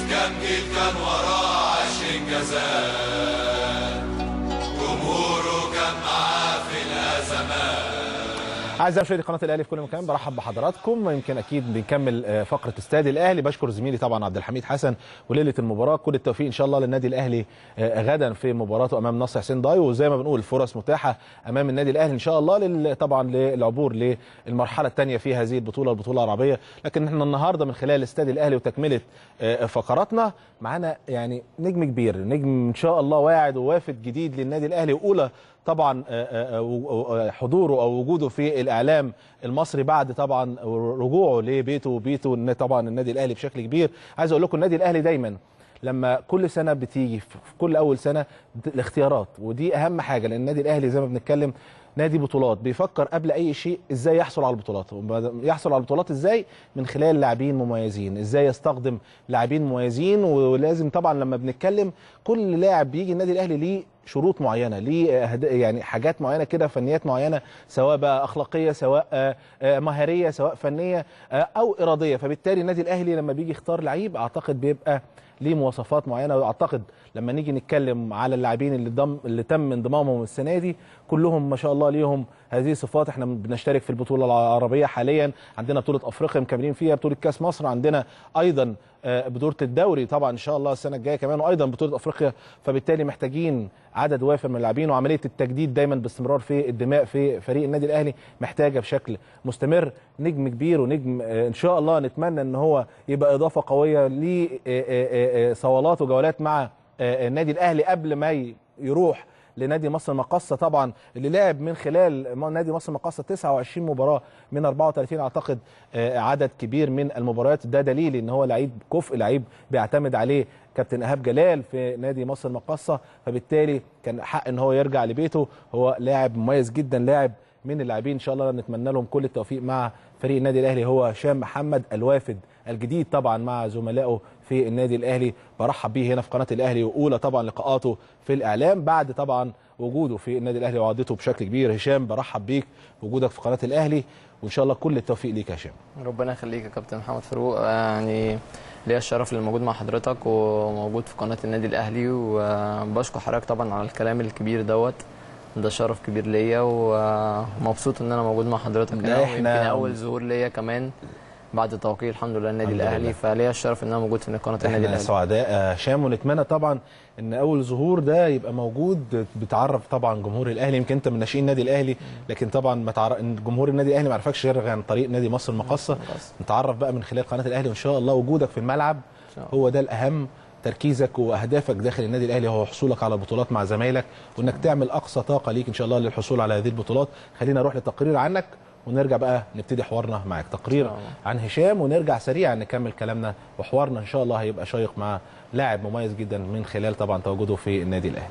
كام جيل كان وراه عاش انجازات جمهوره كان معاه في الازمات اعزائي مشاهدي قناه الاهلي في كل مكان برحب بحضراتكم يمكن اكيد بنكمل آه، فقره استاد الاهلي بشكر زميلي طبعا عبد الحميد حسن وليله المباراه كل التوفيق ان شاء الله للنادي الاهلي آه، غدا في مباراته امام نصر حسين داي وزي ما بنقول فرص متاحه امام النادي الاهلي ان شاء الله لل... طبعا للعبور للمرحله الثانيه في هذه البطوله البطوله العربيه لكن احنا النهارده من خلال استاد الاهلي وتكمله آه، فقراتنا معانا يعني نجم كبير نجم ان شاء الله واعد ووافد جديد للنادي الاهلي واولى طبعا آه، آه، آه، حضوره او وجوده في الاعلام المصري بعد طبعا رجوعه لبيته وبيته إن طبعا النادي الاهلي بشكل كبير عايز اقول لكم النادي الاهلي دايما لما كل سنه بتيجي في كل اول سنه بت- الاختيارات ودي اهم حاجه لان النادي الاهلي زي ما بنتكلم نادي بطولات بيفكر قبل اي شيء ازاي يحصل على البطولات يحصل على البطولات ازاي من خلال لاعبين مميزين ازاي يستخدم لاعبين مميزين ولازم طبعا لما بنتكلم كل لاعب بيجي النادي الاهلي ليه شروط معينه ليه أهد- يعني حاجات معينه كده فنيات معينه سواء بقى اخلاقيه سواء آه، آه، مهاريه سواء فنيه آه، او اراديه فبالتالي النادي الاهلي لما بيجي يختار لعيب اعتقد بيبقى ليه مواصفات معينه واعتقد لما نيجي نتكلم على اللاعبين اللي ضم اللي تم انضمامهم السنه دي كلهم ما شاء الله ليهم هذه الصفات احنا بنشترك في البطوله العربيه حاليا عندنا بطوله افريقيا مكملين فيها بطوله كاس مصر عندنا ايضا آه، بطوله الدوري طبعا ان شاء الله السنه الجايه كمان وايضا بطوله افريقيا فبالتالي محتاجين عدد وافر من اللاعبين وعمليه التجديد دايما باستمرار في الدماء في فريق النادي الاهلي محتاجه بشكل مستمر نجم كبير ونجم آه، ان شاء الله نتمنى ان هو يبقى اضافه قويه لصولات وجولات مع آه، النادي الاهلي قبل ما ي- يروح لنادي مصر المقاصه طبعا اللي لعب من خلال م- نادي مصر المقاصه 29 مباراه من 34 اعتقد آه، عدد كبير من المباريات ده دليل ان هو لعيب كفء لعيب بيعتمد عليه كابتن ايهاب جلال في نادي مصر المقاصه فبالتالي كان حق ان هو يرجع لبيته هو لاعب مميز جدا لاعب من اللاعبين ان شاء الله نتمنى لهم كل التوفيق مع فريق النادي الاهلي هو هشام محمد الوافد الجديد طبعا مع زملائه في النادي الاهلي برحب بيه هنا في قناه الاهلي واولى طبعا لقاءاته في الاعلام بعد طبعا وجوده في النادي الاهلي وعودته بشكل كبير هشام برحب بيك وجودك في قناه الاهلي وان شاء الله كل التوفيق ليك يا هشام ربنا يخليك يا كابتن محمد فاروق يعني ليا الشرف اللي موجود مع حضرتك وموجود في قناه النادي الاهلي وبشكر حضرتك طبعا على الكلام الكبير دوت ده شرف كبير ليا ومبسوط ان انا موجود مع حضرتك لا، هنا إحنا- ويمكن اول ظهور ليا كمان بعد توقيع الحمد لله النادي الحمد لله. الاهلي فليا الشرف ان انا موجود في قناه النادي احنا الاهلي سعداء يا هشام ونتمنى طبعا ان اول ظهور ده يبقى موجود بتعرف طبعا جمهور الاهلي يمكن انت من ناشئين النادي الاهلي لكن طبعا ما تعرف إن جمهور النادي الاهلي ما يعرفكش غير عن طريق نادي مصر المقاصه نتعرف بقى من خلال قناه الاهلي وان شاء الله وجودك في الملعب شاء الله. هو ده الاهم تركيزك واهدافك داخل النادي الاهلي هو حصولك على بطولات مع زمايلك وانك تعمل اقصى طاقه ليك ان شاء الله للحصول على هذه البطولات خلينا نروح لتقرير عنك ونرجع بقى نبتدي حوارنا معاك تقرير إن شاء الله. عن هشام ونرجع سريعا نكمل كلامنا وحوارنا ان شاء الله هيبقى شيق مع لاعب مميز جدا من خلال طبعا تواجده في النادي الاهلي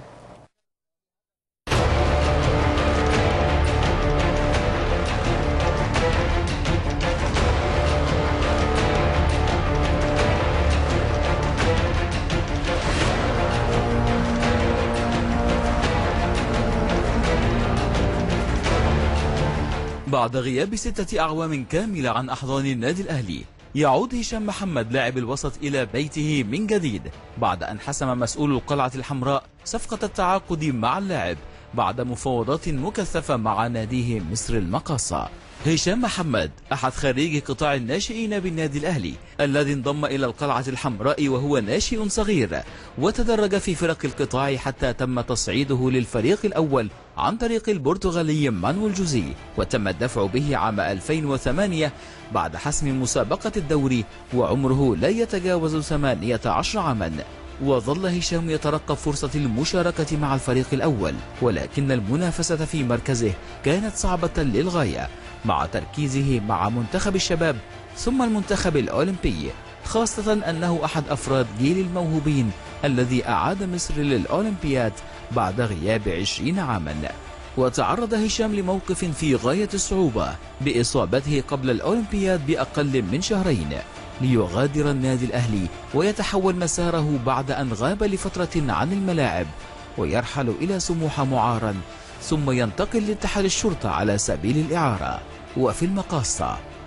بعد غياب ستة أعوام كاملة عن أحضان النادي الأهلي يعود هشام محمد لاعب الوسط إلى بيته من جديد بعد أن حسم مسؤول القلعة الحمراء صفقة التعاقد مع اللاعب بعد مفاوضات مكثفة مع ناديه مصر المقاصة هشام محمد أحد خريجي قطاع الناشئين بالنادي الأهلي الذي انضم إلى القلعة الحمراء وهو ناشئ صغير وتدرج في فرق القطاع حتى تم تصعيده للفريق الأول عن طريق البرتغالي مانويل جوزي وتم الدفع به عام 2008 بعد حسم مسابقة الدوري وعمره لا يتجاوز 18 عاما وظل هشام يترقب فرصة المشاركة مع الفريق الأول ولكن المنافسة في مركزه كانت صعبة للغاية مع تركيزه مع منتخب الشباب ثم المنتخب الأولمبي خاصة أنه أحد أفراد جيل الموهوبين الذي أعاد مصر للأولمبياد بعد غياب عشرين عاما وتعرض هشام لموقف في غاية الصعوبة بإصابته قبل الأولمبياد بأقل من شهرين ليغادر النادي الأهلي ويتحول مساره بعد أن غاب لفترة عن الملاعب ويرحل إلى سموحة معارا ثم ينتقل لاتحاد الشرطة على سبيل الإعارة وفي المقاصة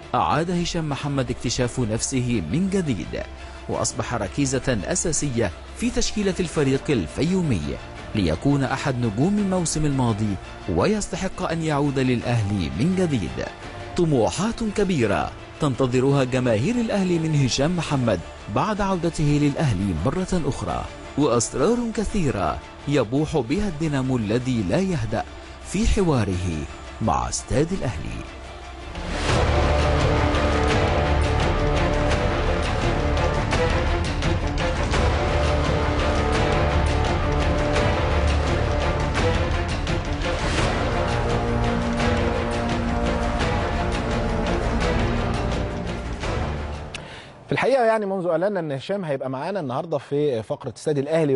أعاد هشام محمد اكتشاف نفسه من جديد وأصبح ركيزة أساسية في تشكيلة الفريق الفيومي ليكون أحد نجوم الموسم الماضي ويستحق أن يعود للأهلي من جديد طموحات كبيرة تنتظرها جماهير الأهلي من هشام محمد بعد عودته للأهلي مرة أخرى وأسرار كثيرة يبوح بها الدينامو الذي لا يهدأ في حواره مع استاد الأهلي في الحقيقه يعني منذ اعلنا ان هشام هيبقى معانا النهارده في فقره استاد الاهلي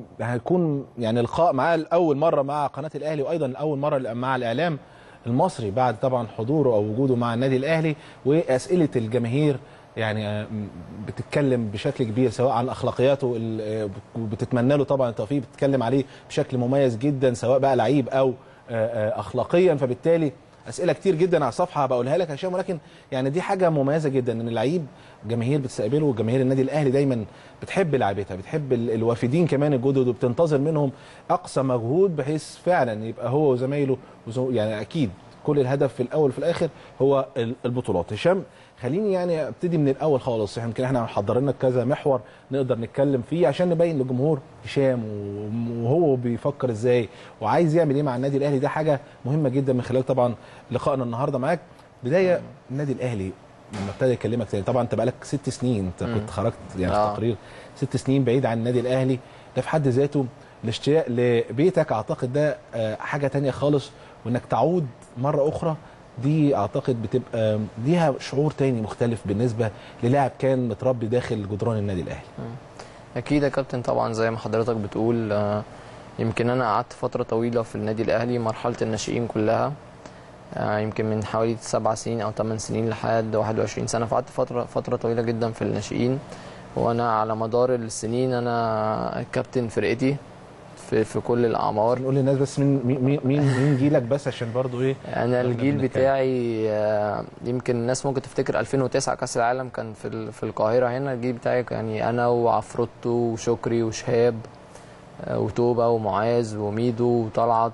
وهيكون يعني لقاء معاه لاول مره مع قناه الاهلي وايضا لاول مره مع الاعلام المصري بعد طبعا حضوره او وجوده مع النادي الاهلي واسئله الجماهير يعني آه، بتتكلم بشكل كبير سواء عن اخلاقياته ال- آه، وبتتمنى له طبعا التوفيق بتتكلم عليه بشكل مميز جدا سواء بقى لعيب او آه، آه، اخلاقيا فبالتالي اسئله كتير جدا على الصفحه بقولها لك يا هشام ولكن يعني دي حاجه مميزه جدا ان اللعيب جماهير بتستقبله وجماهير النادي الاهلي دايما بتحب لعيبتها بتحب ال- الوافدين كمان الجدد وبتنتظر منهم اقصى مجهود بحيث فعلا يبقى هو وزمايله وزو يعني اكيد كل الهدف في الاول وفي الاخر هو ال- البطولات هشام خليني يعني ابتدي من الاول خالص احنا يمكن احنا محضرين لك كذا محور نقدر نتكلم فيه عشان نبين للجمهور هشام و- وهو بيفكر ازاي وعايز يعمل ايه مع النادي الاهلي ده حاجه مهمه جدا من خلال طبعا لقائنا النهارده معاك بدايه النادي الاهلي لما ابتدى يكلمك تاني طبعا انت بقالك ست سنين انت كنت خرجت يعني آه. في تقرير ست سنين بعيد عن النادي الاهلي ده في حد ذاته الاشتياق لبيتك اعتقد ده آه، حاجه تانية خالص وانك تعود مره اخرى دي اعتقد بتبقى ليها شعور تاني مختلف بالنسبه للاعب كان متربي داخل جدران النادي الاهلي اكيد يا كابتن طبعا زي ما حضرتك بتقول آه، يمكن انا قعدت فتره طويله في النادي الاهلي مرحله الناشئين كلها آه، يمكن من حوالي سبع سنين او ثمان سنين لحد 21 سنه فقعدت فتره فتره طويله جدا في الناشئين وانا على مدار السنين انا كابتن فرقتي في في كل الاعمار نقول للناس بس مين مين مين, مين جيلك بس عشان برضو ايه انا إحنا الجيل بنتكلم. بتاعي آه، يمكن الناس ممكن تفتكر 2009 كاس العالم كان في ال- في القاهره هنا الجيل بتاعي يعني انا وعفروتو وشكري وشهاب آه، وتوبه ومعاذ وميدو وطلعت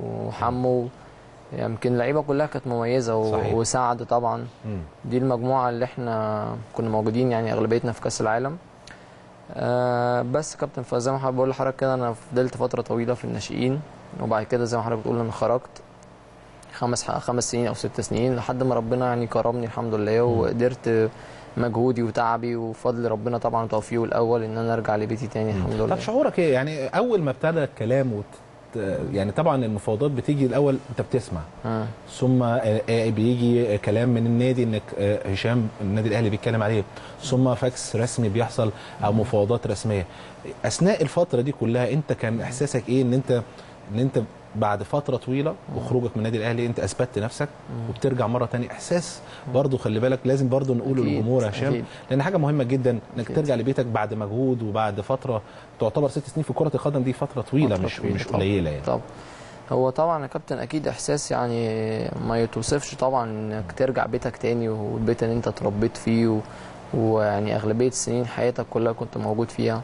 وحمو يمكن اللعيبه كلها كانت مميزه و- صحيح. وسعد طبعا مم. دي المجموعه اللي احنا كنا موجودين يعني اغلبيتنا في كاس العالم آه بس كابتن فزي ما حضرتك بقول لحضرتك كده انا فضلت فتره طويله في الناشئين وبعد كده زي ما حضرتك بتقول انا خرجت خمس خمس سنين او ست سنين لحد ما ربنا يعني كرمني الحمد لله وقدرت مجهودي وتعبي وفضل ربنا طبعا وتوفيقه الاول ان انا ارجع لبيتي تاني الحمد لله طب شعورك ايه يعني اول ما ابتدى الكلام وت... يعني طبعا المفاوضات بتيجي الاول انت بتسمع آه. ثم آه، آه، بيجي كلام من النادي انك آه، هشام النادي الاهلي بيتكلم عليه ثم فاكس رسمي بيحصل او مفاوضات رسميه اثناء الفتره دي كلها انت كان احساسك ايه ان انت ان انت بعد فتره طويله وخروجك من النادي الاهلي انت اثبتت نفسك وبترجع مره تانية احساس برضه خلي بالك لازم برضه نقوله أكيد، للجمهور يا هشام أكيد. لان حاجه مهمه جدا انك أكيد. ترجع لبيتك بعد مجهود وبعد فتره تعتبر ست سنين في كره القدم دي فتره طويله فترة مش طويلة مش طبعاً. قليله يعني طبعا هو طبعا يا كابتن اكيد احساس يعني ما يتوصفش طبعا انك ترجع بيتك تاني والبيت اللي انت اتربيت فيه و... ويعني اغلبيه سنين حياتك كلها كنت موجود فيها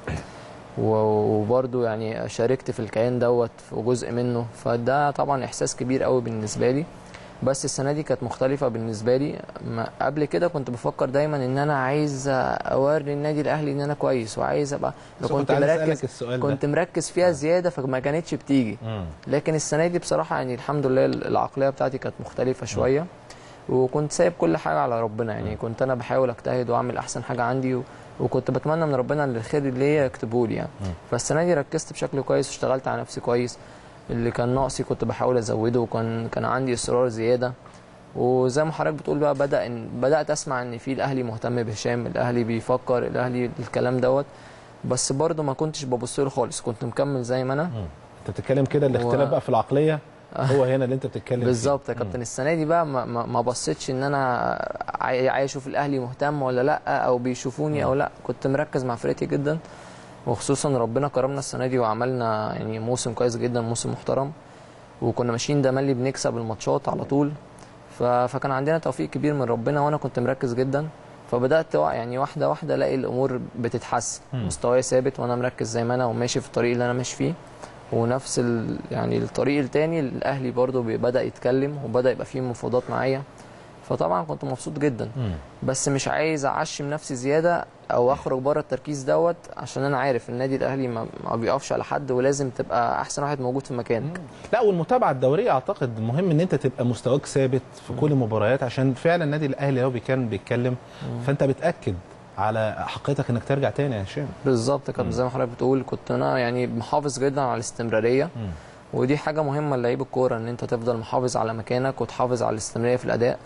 و- وبرضه يعني شاركت في الكيان دوت وجزء منه فده طبعا احساس كبير قوي بالنسبه لي بس السنه دي كانت مختلفه بالنسبه لي ما قبل كده كنت بفكر دايما ان انا عايز اوري النادي الاهلي ان انا كويس وعايز ابقى بس كنت عايز مركز اسالك السؤال ده كنت مركز فيها زياده فما كانتش بتيجي مم. لكن السنه دي بصراحه يعني الحمد لله العقليه بتاعتي كانت مختلفه شويه وكنت سايب كل حاجه على ربنا يعني كنت انا بحاول اجتهد واعمل احسن حاجه عندي و... وكنت بتمنى من ربنا ان الخير اللي هي يكتبه لي يعني فالسنه دي ركزت بشكل كويس واشتغلت على نفسي كويس اللي كان ناقصي كنت بحاول ازوده وكان كان عندي اصرار زياده وزي ما حضرتك بتقول بقى بدا إن بدات اسمع ان في الاهلي مهتم بهشام الاهلي بيفكر الاهلي الكلام دوت بس برضه ما كنتش ببص له خالص كنت مكمل زي ما انا انت بتتكلم كده الاختلاف هو- بقى في العقليه هو هنا اللي انت بتتكلم فيه. بالظبط يا كابتن السنه دي بقى ما, ما, ما بصيتش ان انا عاي- عايز اشوف الاهلي مهتم ولا لا او بيشوفوني او لا كنت مركز مع فرقتي جدا وخصوصا ربنا كرمنا السنه دي وعملنا يعني موسم كويس جدا موسم محترم وكنا ماشيين ده ملي بنكسب الماتشات على طول ف... فكان عندنا توفيق كبير من ربنا وانا كنت مركز جدا فبدات وا- يعني واحده واحده الاقي الامور بتتحسن مم. مستواي ثابت وانا مركز زي ما انا وماشي في الطريق اللي انا ماشي فيه ونفس ال... يعني الطريق التاني الاهلي برضو بي- بدا يتكلم وبدا يبقى فيه مفاوضات معايا فطبعا كنت مبسوط جدا مم. بس مش عايز اعشم نفسي زياده او اخرج بره التركيز دوت عشان انا عارف النادي الاهلي ما, ما بيقفش على حد ولازم تبقى احسن واحد موجود في مكانك لا والمتابعه الدوريه اعتقد مهم ان انت تبقى مستواك ثابت في كل المباريات عشان فعلا النادي الاهلي لو كان بيتكلم فانت بتاكد على حقيقتك انك ترجع تاني يا هشام بالظبط كابتن زي ما حضرتك بتقول كنت انا يعني محافظ جدا على الاستمراريه مم. ودي حاجه مهمه للعيب الكوره ان انت تفضل محافظ على مكانك وتحافظ على الاستمراريه في الاداء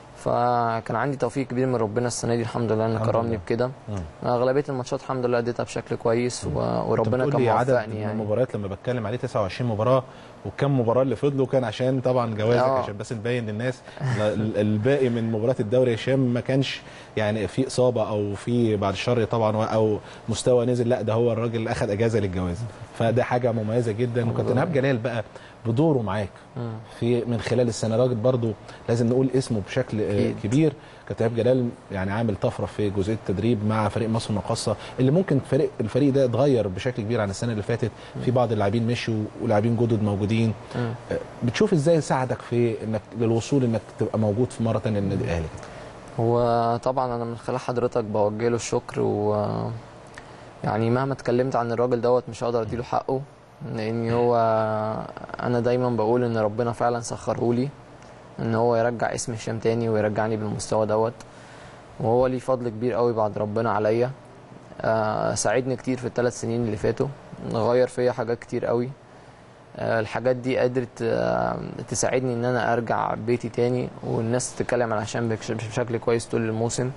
فكان عندي توفيق كبير من ربنا السنه دي الحمد لله ان الحمد كرمني لله. بكده مم. اغلبيه الماتشات الحمد لله اديتها بشكل كويس و... وربنا أنت كان بتقول لي عدد موفقني يعني المباريات لما بتكلم عليه 29 مباراه وكم مباراه اللي فضلوا كان عشان طبعا جوازك آه. عشان بس نبين للناس ال- الباقي من مباريات الدوري يا هشام ما كانش يعني في اصابه او في بعد الشر طبعا او مستوى نزل لا ده هو الراجل اخذ اجازه للجواز فده حاجه مميزه جدا وكابتن ايهاب جلال بقى بدوره معاك مم. في من خلال السنه راجل برضو لازم نقول اسمه بشكل آه، أكيد. كبير كابتن ايهاب جلال يعني عامل طفره في جزئيه التدريب مع فريق مصر المقاصه اللي ممكن فريق الفريق ده اتغير بشكل كبير عن السنه اللي فاتت في بعض اللاعبين مشوا ولاعبين جدد موجودين مم. آه، بتشوف ازاي ساعدك في انك للوصول انك تبقى موجود في مره ثانيه النادي الاهلي وطبعا انا من خلال حضرتك بوجه له الشكر و يعني مهما اتكلمت عن الراجل دوت مش هقدر اديله حقه لان هو انا دايما بقول ان ربنا فعلا سخره لي ان هو يرجع اسم هشام تاني ويرجعني بالمستوى دوت وهو ليه فضل كبير قوي بعد ربنا عليا آه، ساعدني كتير في الثلاث سنين اللي فاتوا غير فيا حاجات كتير قوي آه، الحاجات دي قدرت آه، تساعدني ان انا ارجع بيتي تاني والناس تتكلم على هشام بش- بشكل كويس طول الموسم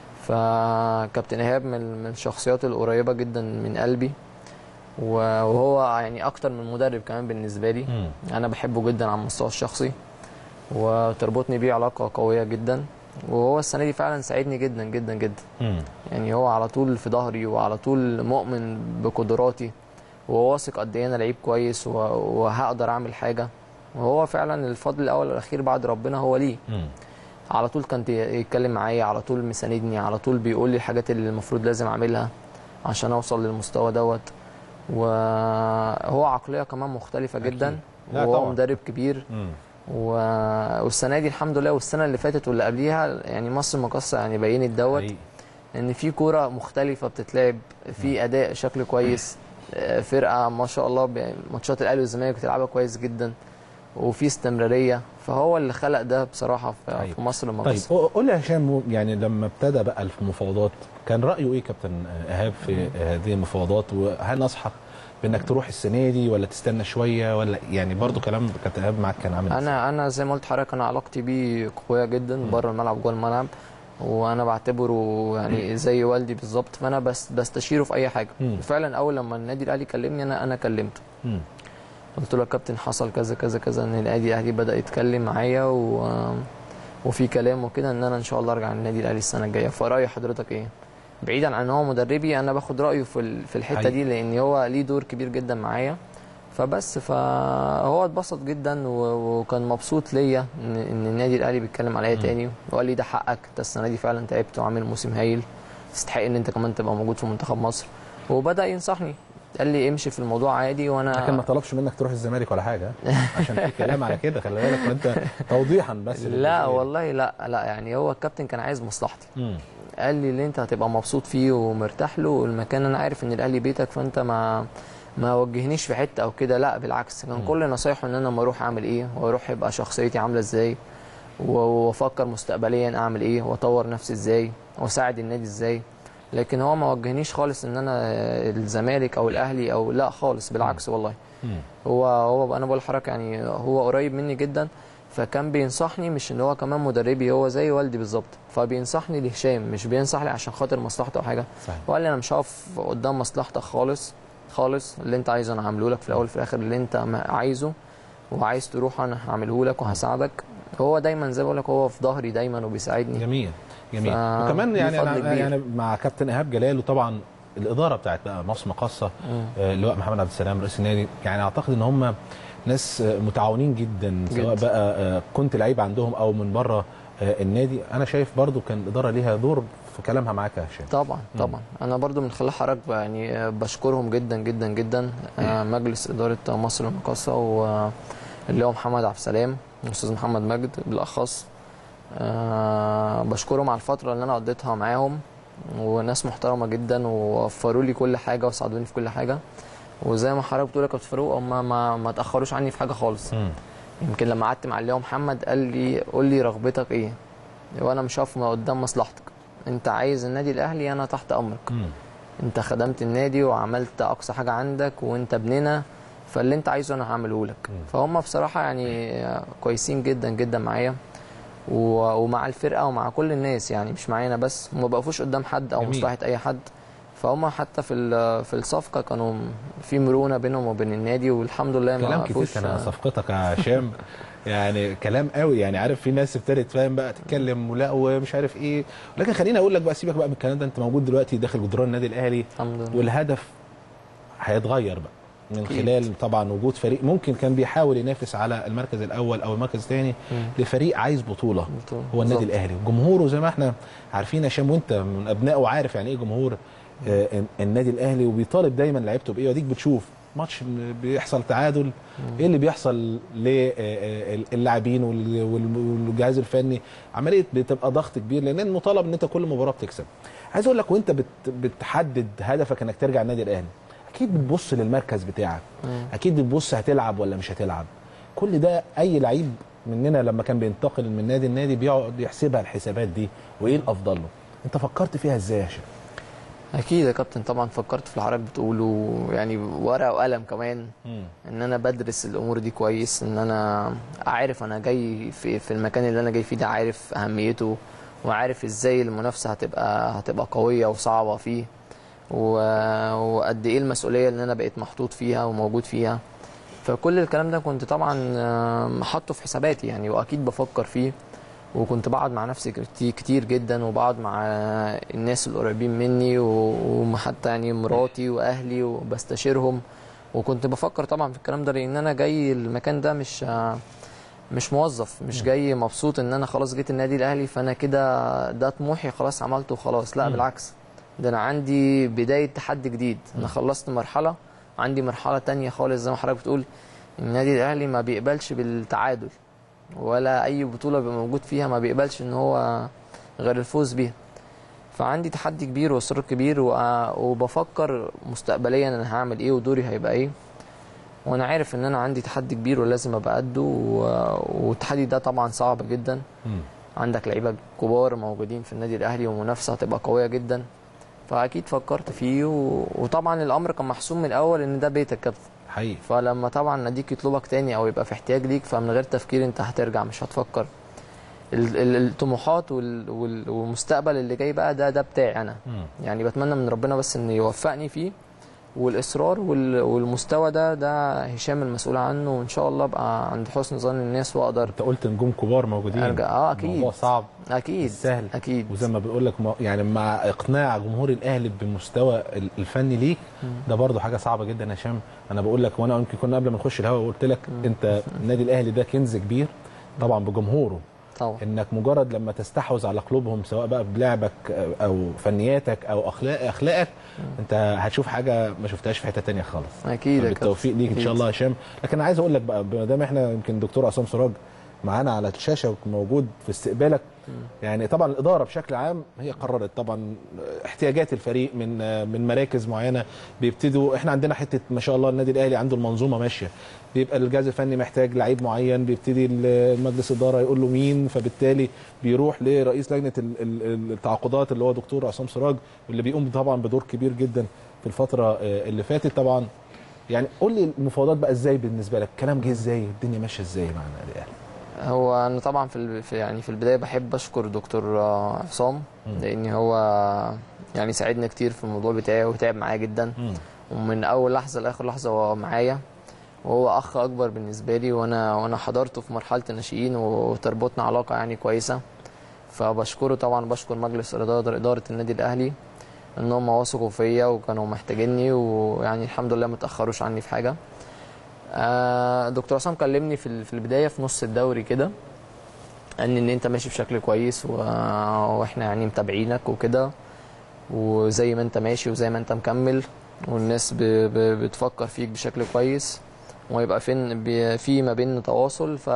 فكابتن ايهاب من من الشخصيات القريبه جدا من قلبي و- وهو يعني اكتر من مدرب كمان بالنسبه لي انا بحبه جدا على المستوى الشخصي وتربطني بيه علاقه قويه جدا وهو السنه دي فعلا ساعدني جدا جدا جدا يعني هو على طول في ظهري وعلى طول مؤمن بقدراتي وهو واثق قد ايه انا لعيب كويس و- وهقدر اعمل حاجه وهو فعلا الفضل الاول والاخير بعد ربنا هو ليه على طول كان يتكلم معايا على طول مساندني على طول بيقول لي الحاجات اللي المفروض لازم اعملها عشان اوصل للمستوى دوت وهو عقليه كمان مختلفه جدا لا وهو طبعا. مدرب كبير و... والسنه دي الحمد لله والسنه اللي فاتت واللي قبليها يعني مصر المقاصه يعني بينت دوت حقيقي. ان في كوره مختلفه بتتلعب في اداء شكل كويس آه، فرقه ما شاء الله ب- ماتشات الاهلي والزمالك بتلعبها كويس جدا وفي استمراريه فهو اللي خلق ده بصراحه في, طيب. في مصر طيب المقاصه قول لي يا هشام يعني لما ابتدى بقى المفاوضات كان رايه ايه كابتن ايهاب في هذه المفاوضات وهل نصحك بانك تروح السنه دي ولا تستنى شويه ولا يعني برضو كلام كابتن ايهاب معاك كان عامل إزاي؟ انا انا زي ما قلت لحضرتك انا علاقتي بيه قويه جدا بره الملعب جوه الملعب وانا بعتبره يعني زي والدي بالظبط فانا بس بستشيره في اي حاجه مم. فعلا اول لما النادي الاهلي كلمني انا انا كلمته مم. قلت له يا كابتن حصل كذا كذا كذا ان النادي الاهلي بدا يتكلم معايا و... وفي كلام وكده ان انا ان شاء الله ارجع النادي الاهلي السنه الجايه فراي حضرتك ايه بعيدا عن ان هو مدربي انا باخد رايه في ال- في الحته حقيقي. دي لان هو ليه دور كبير جدا معايا فبس فهو اتبسط جدا و- وكان مبسوط ليا ان ان النادي الاهلي بيتكلم عليا تاني وقال لي ده حقك انت السنه دي فعلا تعبت وعامل موسم هايل تستحق ان انت كمان تبقى موجود في منتخب مصر وبدا ينصحني قال لي امشي في الموضوع عادي وانا لكن ما طلبش منك تروح الزمالك ولا حاجه عشان في كلام على كده خلي بالك وانت توضيحا بس لا للجزئية دي. والله لا لا يعني هو الكابتن كان عايز مصلحتي مم. قال لي اللي انت هتبقى مبسوط فيه ومرتاح له والمكان انا عارف ان الاهلي بيتك فانت ما ما وجهنيش في حته او كده لا بالعكس كان كل نصايحه ان انا لما اروح اعمل ايه واروح يبقى شخصيتي عامله ازاي و- وافكر مستقبليا اعمل ايه واطور نفسي ازاي واساعد النادي ازاي لكن هو ما وجهنيش خالص ان انا الزمالك او الاهلي او لا خالص بالعكس والله مم. هو هو انا بقول لحضرتك يعني هو قريب مني جدا فكان بينصحني مش ان هو كمان مدربي هو زي والدي بالظبط فبينصحني لهشام مش بينصح لي عشان خاطر مصلحته او حاجه صحيح وقال لي انا مش هقف قدام مصلحتك خالص خالص اللي انت عايزه انا هعمله لك في الاول وفي الاخر اللي انت ما- عايزه وعايز تروح انا هعمله لك وهساعدك هو دايما زي ما بقول لك هو في ظهري دايما وبيساعدني جميل جميل ف- وكمان ليه يعني فضل أنا كبير. يعني مع كابتن ايهاب جلال وطبعا الاداره بتاعت بقى مصر مقاصه مم. آه، اللواء محمد عبد السلام رئيس النادي يعني اعتقد ان هم ناس آه، متعاونين جدا سواء جدا. بقى آه، كنت لعيب عندهم او من بره آه، النادي انا شايف برضو كان الاداره ليها دور في كلامها معاك يا هشام طبعا طبعا انا برضو من خلال حضرتك بقى يعني آه، بشكرهم جدا جدا جدا آه، مجلس اداره مصر المقاصه واللي هو محمد عبد السلام والاستاذ محمد مجد بالاخص آه، بشكرهم على الفتره اللي انا قضيتها معاهم وناس محترمه جدا ووفروا لي كل حاجه وساعدوني في كل حاجه وزي ما حضرتك بتقول يا كابتن فاروق هم ما ما تاخروش عني في حاجه خالص مم. يمكن لما قعدت مع اللي هو محمد قال لي قول لي رغبتك ايه وانا مش هقف قدام مصلحتك انت عايز النادي الاهلي انا تحت امرك مم. انت خدمت النادي وعملت اقصى حاجه عندك وانت ابننا فاللي انت عايزه انا هعمله لك فهم بصراحه يعني كويسين جدا جدا معايا و- ومع الفرقه ومع كل الناس يعني مش معايا انا بس وما بقفوش قدام حد او جميل. مصلحه اي حد فهم حتى في ال- في الصفقه كانوا في مرونه بينهم وبين النادي والحمد لله ما كلام كتير فيهوش- كان على صفقتك يا هشام يعني كلام قوي يعني عارف في ناس ابتدت فاهم بقى تتكلم ولا ومش عارف ايه لكن خليني اقول لك بقى سيبك بقى من الكلام ده انت موجود دلوقتي داخل جدران النادي الاهلي الحمد لله والهدف هيتغير بقى من أكيد. خلال طبعا وجود فريق ممكن كان بيحاول ينافس على المركز الاول او المركز الثاني مم. لفريق عايز بطوله بطولة. هو النادي بالظبط. الاهلي جمهوره زي ما احنا عارفين يا هشام وانت من ابنائه وعارف يعني ايه جمهور آه، النادي الاهلي وبيطالب دايما لعيبته بايه وديك بتشوف ماتش بيحصل تعادل ايه اللي بيحصل للاعبين وال- وال- والجهاز الفني عمليه بتبقى ضغط كبير لان المطالب ان انت كل مباراه بتكسب عايز اقول لك وانت بت بتحدد هدفك انك ترجع النادي الاهلي اكيد بتبص للمركز بتاعك مم. اكيد بتبص هتلعب ولا مش هتلعب كل ده اي لعيب مننا لما كان بينتقل من نادي لنادي بيقعد يحسبها الحسابات دي وايه الافضل له انت فكرت فيها ازاي يا هشام اكيد يا كابتن طبعا فكرت في اللي حضرتك بتقوله يعني ورقه وقلم كمان ان انا بدرس الامور دي كويس ان انا عارف انا جاي في في المكان اللي انا جاي فيه ده عارف اهميته وعارف ازاي المنافسه هتبقى هتبقى قويه وصعبه فيه و- وقد ايه المسؤوليه اللي انا بقيت محطوط فيها وموجود فيها فكل الكلام ده كنت طبعا آم، حاطه في حساباتي يعني واكيد بفكر فيه وكنت بقعد مع نفسي كتير, كتير جدا وبقعد مع الناس القريبين مني و- وحتى يعني مراتي واهلي وبستشيرهم وكنت بفكر طبعا في الكلام ده لان انا جاي المكان ده مش مش موظف مش جاي مبسوط ان انا خلاص جيت النادي الاهلي فانا كده ده طموحي خلاص عملته وخلاص لا مم. بالعكس ده انا عندي بدايه تحدي جديد انا خلصت مرحله عندي مرحله تانية خالص زي ما حضرتك بتقول النادي الاهلي ما بيقبلش بالتعادل ولا اي بطوله بيبقى موجود فيها ما بيقبلش ان هو غير الفوز بيها فعندي تحدي كبير واصرار كبير وأ- وبفكر مستقبليا انا هعمل ايه ودوري هيبقى ايه وانا عارف ان انا عندي تحدي كبير ولازم ابقى قده و- والتحدي ده طبعا صعب جدا عندك لعيبه كبار موجودين في النادي الاهلي ومنافسه هتبقى قويه جدا فاكيد فكرت فيه و... وطبعا الامر كان محسوم من الاول ان ده بيتك كابتن حقيقي فلما طبعا ناديك يطلبك تاني او يبقى في احتياج ليك فمن غير تفكير انت هترجع مش هتفكر ال- ال- الطموحات وال- وال- والمستقبل اللي جاي بقى ده ده بتاعي انا مم. يعني بتمنى من ربنا بس ان يوفقني فيه والاصرار وال- والمستوى ده ده هشام المسؤول عنه وان شاء الله ابقى عند حسن ظن الناس واقدر انت قلت نجوم كبار موجودين ارجع اه اكيد الموضوع صعب اكيد مش سهل. اكيد وزي ما بقول لك ما- يعني مع اقناع جمهور الاهلي بالمستوى ال- الفني ليك ده برضو حاجه صعبه جدا يا هشام انا بقول لك وانا يمكن كنا قبل ما نخش الهوا قلت لك انت النادي الاهلي ده كنز كبير طبعا بجمهوره طبعا انك مجرد لما تستحوذ على قلوبهم سواء بقى بلعبك او فنياتك او اخلاق اخلاقك انت هتشوف حاجه ما شفتهاش في حته تانية خالص اكيد يا كابتن. بالتوفيق ليك ان أكيد. شاء الله يا هشام لكن انا عايز اقول لك بقى ما دام احنا يمكن دكتور عصام سراج معانا على الشاشه وموجود في استقبالك يعني طبعا الاداره بشكل عام هي قررت طبعا احتياجات الفريق من من مراكز معينه بيبتدوا احنا عندنا حته ما شاء الله النادي الاهلي عنده المنظومه ماشيه بيبقى الجهاز الفني محتاج لعيب معين بيبتدي المجلس الاداره يقول له مين فبالتالي بيروح لرئيس لجنه ال- ال- التعاقدات اللي هو دكتور عصام سراج واللي بيقوم طبعا بدور كبير جدا في الفتره آه، اللي فاتت طبعا يعني قول لي المفاوضات بقى ازاي بالنسبه لك الكلام جه ازاي الدنيا ماشيه ازاي مع النادي الاهلي هو انا طبعا في ال- في- يعني في البدايه بحب اشكر دكتور آه، عصام لان هو يعني ساعدني كتير في الموضوع بتاعي وتعب معايا جدا ومن اول لحظه لاخر لحظه هو معايا وهو اخ اكبر بالنسبه لي وانا وانا حضرته في مرحله الناشئين وتربطنا علاقه يعني كويسه فبشكره طبعا بشكر مجلس اداره اداره النادي الاهلي ان هم وثقوا فيا وكانوا محتاجيني ويعني الحمد لله ما تاخروش عني في حاجه آه، دكتور عصام كلمني في ال- في البدايه في نص الدوري كده ان ان انت ماشي بشكل كويس و... واحنا يعني متابعينك وكده وزي ما انت ماشي وزي ما انت مكمل والناس ب... ب... بتفكر فيك بشكل كويس ويبقى فين ب... في ما بين تواصل ف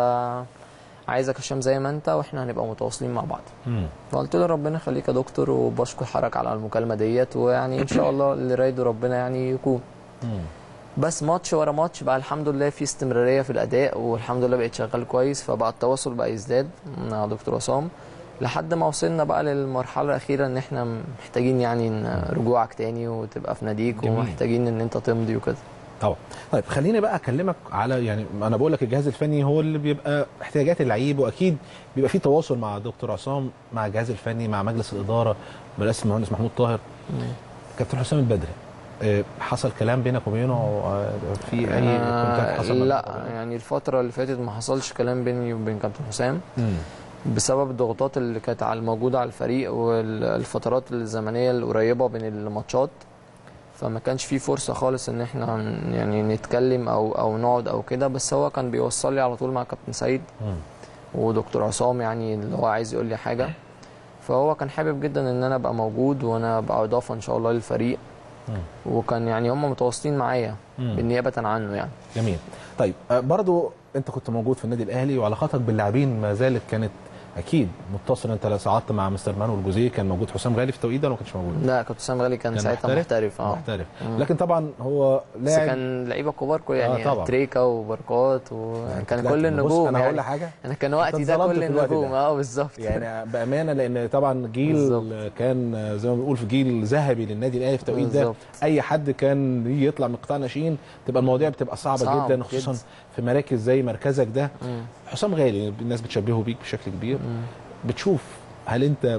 عايزك هشام زي ما انت واحنا هنبقى متواصلين مع بعض مم. فقلت له ربنا يخليك يا دكتور وبشكر حضرتك على المكالمه ديت ويعني ان شاء الله اللي رايده ربنا يعني يكون مم. بس ماتش ورا ماتش بقى الحمد لله في استمراريه في الاداء والحمد لله بقيت شغال كويس فبقى التواصل بقى يزداد مع دكتور عصام لحد ما وصلنا بقى للمرحله الاخيره ان احنا محتاجين يعني إن رجوعك تاني وتبقى في ناديك جميل. ومحتاجين ان انت تمضي وكده طبعا طيب خليني بقى اكلمك على يعني انا بقول لك الجهاز الفني هو اللي بيبقى احتياجات اللعيب واكيد بيبقى في تواصل مع دكتور عصام مع الجهاز الفني مع مجلس الاداره برئاسه المهندس محمود طاهر كابتن حسام البدري آه، حصل كلام بينك وبينه آه، في اي كونتاكت حصل ما لا بينك يعني الفتره اللي فاتت ما حصلش كلام بيني وبين كابتن حسام وبينه؟ مم. بسبب الضغوطات اللي كانت على الموجوده على الفريق والفترات الزمنيه القريبه بين الماتشات فما كانش في فرصه خالص ان احنا ن- يعني نتكلم او او نقعد او كده بس هو كان بيوصل لي على طول مع كابتن سيد مم. ودكتور عصام يعني اللي هو عايز يقول لي حاجه فهو كان حابب جدا ان انا ابقى موجود وانا ابقى اضافه ان شاء الله للفريق مم. وكان يعني هم متواصلين معايا مم. بالنيابه عنه يعني جميل طيب آه، برضو انت كنت موجود في النادي الاهلي وعلاقاتك باللاعبين ما زالت كانت اكيد متصله انت لو صعدت مع مستر مانويل جوزيه كان موجود حسام غالي في التوقيت ده ولا ما كانش موجود؟ لا كابتن سام غالي كان, كان ساعتها محترف اه محترف مم. لكن طبعا هو بس لاعب كان لعيبه كبار كل يعني آه، طبعا. تريكا وبركات وكان لا، كل بص، النجوم انا يعني هقول لك حاجه انا كان وقتي ده اتظلمت كل في الوقت النجوم ده. اه بالظبط يعني بامانه لان طبعا جيل بالظبط. كان زي ما بنقول في جيل ذهبي للنادي الاهلي في التوقيت ده بالظبط. اي حد كان يجي يطلع من قطاع ناشئين تبقى المواضيع بتبقى صعبه صعب جدا خصوصا جدا. في مراكز زي مركزك ده مم. حسام غالي الناس بتشبهه بيك بشكل كبير مم. بتشوف هل انت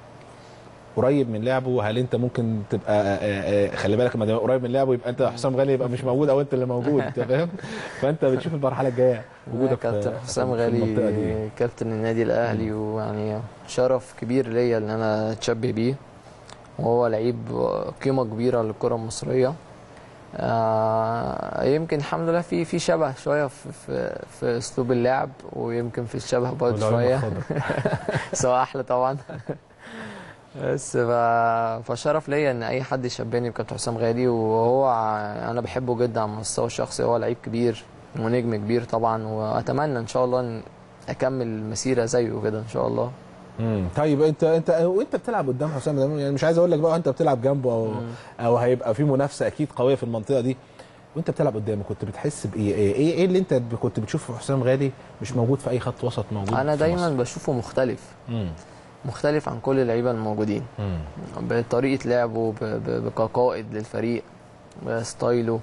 قريب من لعبه هل انت ممكن تبقى آه، آه، خلي بالك لما تبقى قريب من لعبه يبقى انت حسام غالي يبقى مش موجود او انت اللي موجود انت فاهم فانت بتشوف المرحله الجايه وجودك في- كابتن حسام في المنطقة غالي دي. كابتن النادي الاهلي ويعني شرف كبير ليا ان انا اتشبه بيه وهو لعيب قيمه كبيره للكره المصريه آه يمكن الحمد لله في في شبه شويه في في, في اسلوب اللعب ويمكن في الشبه برضه والعيون شويه الخضراء. سواء احلى طبعا بس ف... فشرف ليا ان اي حد يشبهني بكابتن حسام غالي وهو ع- انا بحبه جدا على المستوى الشخصي هو لعيب كبير ونجم كبير طبعا واتمنى ان شاء الله ان اكمل المسيره زيه كده ان شاء الله مم. طيب انت انت وانت بتلعب قدام حسام ده يعني مش عايز اقول لك بقى انت بتلعب جنبه او او هيبقى في منافسه اكيد قويه في المنطقه دي وانت بتلعب قدامه كنت بتحس بايه ايه ايه, إيه اللي انت ب- كنت بتشوفه في حسام غالي مش موجود في اي خط وسط موجود انا في دايما مصر؟ بشوفه مختلف مم. مختلف عن كل اللعيبه الموجودين مم. بطريقه لعبه ب- ب- كقائد للفريق ستايله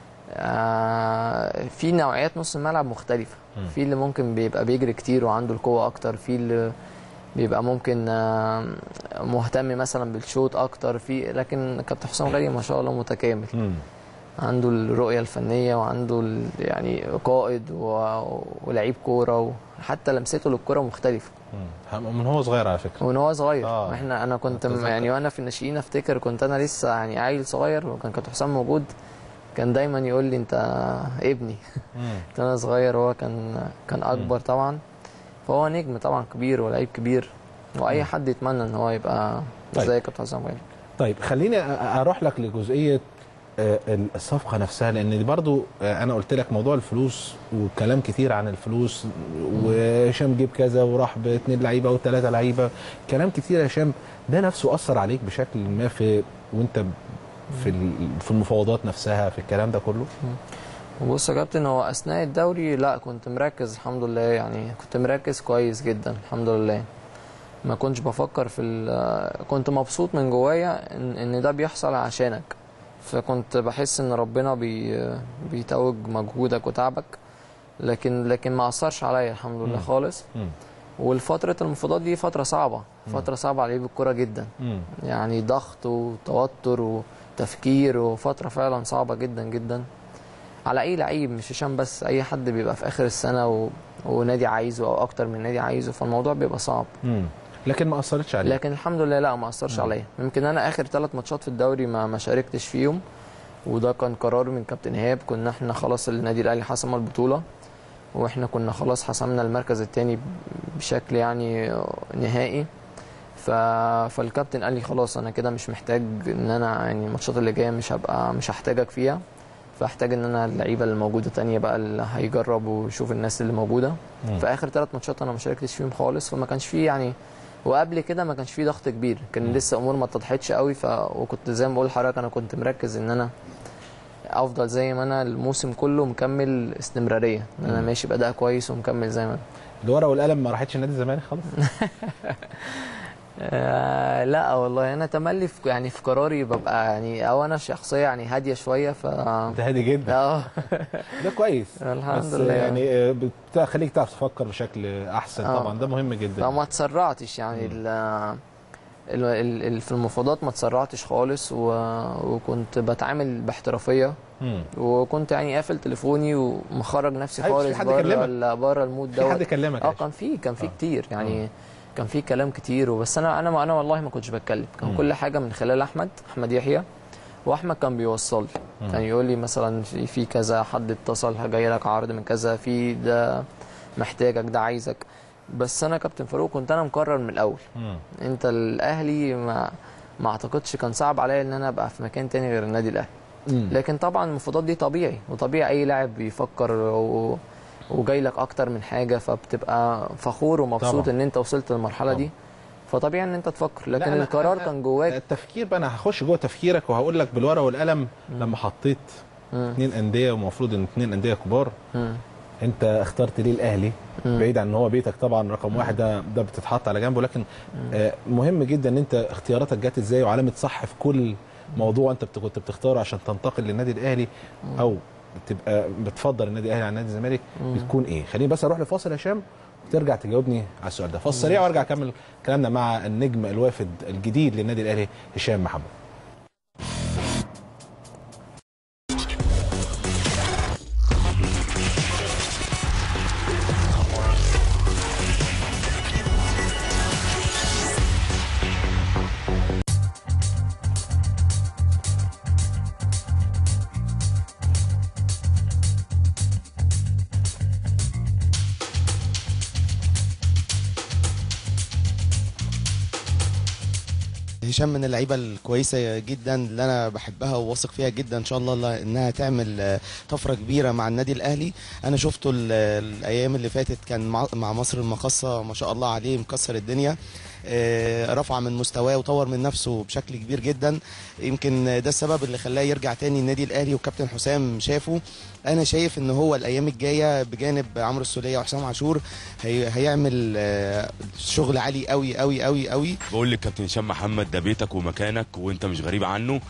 آه، في نوعيات نص الملعب مختلفه مم. في اللي ممكن بيبقى بيجري كتير وعنده القوه اكتر في اللي بيبقى ممكن آه، مهتم مثلا بالشوط اكتر في لكن كابتن حسام غالي ما شاء الله متكامل مم. عنده الرؤيه الفنيه وعنده ال- يعني قائد و- ولعيب كوره وحتى لمسته للكوره مختلفه مم. من هو صغير على فكره ومن هو صغير آه. آه. احنا انا كنت م- أتذكر. يعني وانا في الناشئين افتكر كنت انا لسه يعني عيل صغير وكان كابتن حسام موجود كان دايما يقول لي انت ابني مم. كنت انا صغير هو كان كان اكبر طبعا فهو نجم طبعا كبير ولعيب كبير واي حد يتمنى ان هو يبقى طيب. زي كابتن حسام غالي طيب خليني أ- اروح لك لجزئيه آه، الصفقه نفسها لان دي برضو آه، انا قلت لك موضوع الفلوس وكلام كتير عن الفلوس وهشام جيب كذا وراح باثنين لعيبه وثلاثه لعيبه كلام كتير يا هشام ده نفسه اثر عليك بشكل ما في وانت في ال- في المفاوضات نفسها في الكلام ده كله بص يا كابتن هو اثناء الدوري لا كنت مركز الحمد لله يعني كنت مركز كويس جدا الحمد لله ما كنتش بفكر في ال- كنت مبسوط من جوايا ان, إن ده بيحصل عشانك فكنت بحس ان ربنا بي بيتوج مجهودك وتعبك لكن لكن ما اثرش عليا الحمد لله مم. خالص مم. والفترة المفاوضات دي فترة صعبة فترة صعبة على لعيب الكورة جدا مم. يعني ضغط وتوتر وتفكير وفترة فعلا صعبة جدا جدا على أي لعيب مش هشام بس أي حد بيبقى في آخر السنة و... ونادي عايزه أو أكتر من نادي عايزه فالموضوع بيبقى صعب مم. لكن ما اثرتش عليك لكن الحمد لله لا ما أثرش عليا يمكن أنا آخر ثلاث ماتشات في الدوري ما ما شاركتش فيهم وده كان قرار من كابتن ايهاب كنا احنا خلاص النادي الاهلي حسم البطوله واحنا كنا خلاص حسمنا المركز الثاني بشكل يعني نهائي ف... فالكابتن قال لي خلاص انا كده مش محتاج ان انا يعني الماتشات اللي جايه مش هبقى مش هحتاجك فيها فاحتاج ان انا اللعيبه اللي موجوده تانية بقى اللي هيجرب ويشوف الناس اللي موجوده مم. في اخر ثلاث ماتشات انا ما شاركتش فيهم خالص فما كانش فيه يعني وقبل كده ما كانش فيه ضغط كبير كان لسه امور ما اتضحتش قوي ف وكنت زي ما بقول لحضرتك انا كنت مركز ان انا افضل زي ما انا الموسم كله مكمل استمراريه ان انا مم. ماشي باداء كويس ومكمل زي ما انا الورقه والقلم ما راحتش نادي الزمالك خالص آه لا والله انا تملي في يعني في قراري ببقى يعني او انا شخصيه يعني هاديه شويه ف انت هادي جدا اه ده كويس الحمد بس لله. يعني آه، بتخليك تعرف تفكر بشكل احسن آه. طبعا ده مهم جدا فما تسرعتش يعني ال ال ال ال في المفاوضات ما تسرعتش خالص و... وكنت بتعامل باحترافيه مم. وكنت يعني قافل تليفوني ومخرج نفسي أيوة، في خالص حد بره كلمك؟ ال- بره المود في حد دوت كلمك اه يا كان في كان في آه. كتير يعني كان في كلام كتير وبس انا انا انا والله ما كنتش بتكلم كان مم. كل حاجه من خلال احمد احمد يحيى واحمد كان بيوصل لي مم. كان يقول لي مثلا في في كذا حد اتصل جاي لك عرض من كذا في ده محتاجك ده عايزك بس انا كابتن فاروق كنت انا مقرر من الاول مم. انت الاهلي ما ما اعتقدش كان صعب عليا ان انا ابقى في مكان تاني غير النادي الاهلي مم. لكن طبعا المفاوضات دي طبيعي وطبيعي اي لاعب بيفكر و... وجاي لك اكتر من حاجه فبتبقى فخور ومبسوط طبعا. ان انت وصلت للمرحله دي فطبيعي ان انت تفكر لكن لا، أنا- القرار أنا- كان جواك التفكير بقى انا هخش جوه تفكيرك وهقول لك بالورقه والقلم لما حطيت مم. اثنين انديه ومفروض ان اثنين انديه كبار مم. انت اخترت ليه الاهلي مم. بعيد عن ان هو بيتك طبعا رقم واحد ده ده بتتحط على جنبه لكن آه مهم جدا ان انت اختياراتك جت ازاي وعلامه صح في كل موضوع انت بت- كنت بتختاره عشان تنتقل للنادي الاهلي او تبقى بتفضل النادي الاهلي عن نادي الزمالك بتكون ايه خليني بس اروح لفاصل يا هشام وترجع تجاوبني على السؤال ده فاصل سريع وارجع اكمل كلامنا مع النجم الوافد الجديد للنادي الاهلي هشام محمد هشام من اللعيبه الكويسه جدا اللي انا بحبها وواثق فيها جدا ان شاء الله الله انها تعمل آه، طفره كبيره مع النادي الاهلي انا شفته ال- الايام اللي فاتت كان مع- مع مصر المقاصه ما شاء الله عليه مكسر الدنيا آه، رفع من مستواه وطور من نفسه بشكل كبير جدا يمكن ده السبب اللي خلاه يرجع تاني النادي الاهلي وكابتن حسام شافه انا شايف ان هو الايام الجايه بجانب عمرو السوليه وحسام عاشور هي هيعمل آه، شغل عالي قوي قوي قوي قوي بقول لك كابتن هشام محمد ده بيتك ومكانك وانت مش غريب عنه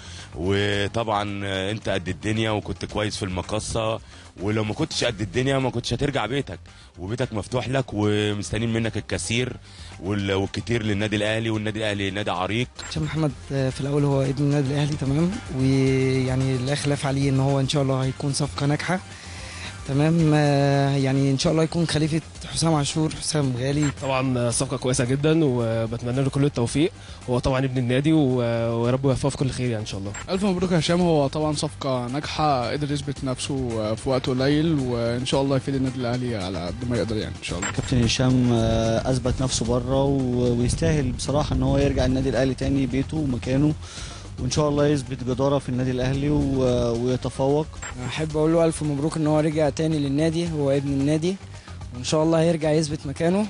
وطبعا انت قد الدنيا وكنت كويس في المقصه ولو ما كنتش قد الدنيا ما كنتش هترجع بيتك وبيتك مفتوح لك ومستنيين منك الكثير وال- والكتير للنادي الاهلي والنادي الاهلي نادي عريق هشام محمد آه، في الاول هو ابن النادي الاهلي تمام ويعني لا خلاف عليه ان هو ان شاء الله هيكون صفقه ناجحه تمام آه، يعني ان شاء الله يكون خليفه حسام عاشور حسام غالي طبعا صفقه كويسه جدا وبتمنى له كل التوفيق هو طبعا ابن النادي و- ويا رب يوفقه في كل خير يعني ان شاء الله ألف مبروك يا هشام هو طبعا صفقة ناجحة قدر يثبت نفسه في وقت قليل وإن شاء الله يفيد النادي الأهلي على قد ما يقدر يعني إن شاء الله كابتن هشام آه، اثبت نفسه بره و- ويستاهل بصراحه ان هو يرجع النادي الاهلي تاني بيته ومكانه وان شاء الله يثبت جداره في النادي الاهلي و- ويتفوق احب اقول له الف مبروك ان هو رجع تاني للنادي هو ابن النادي وان شاء الله هيرجع يثبت مكانه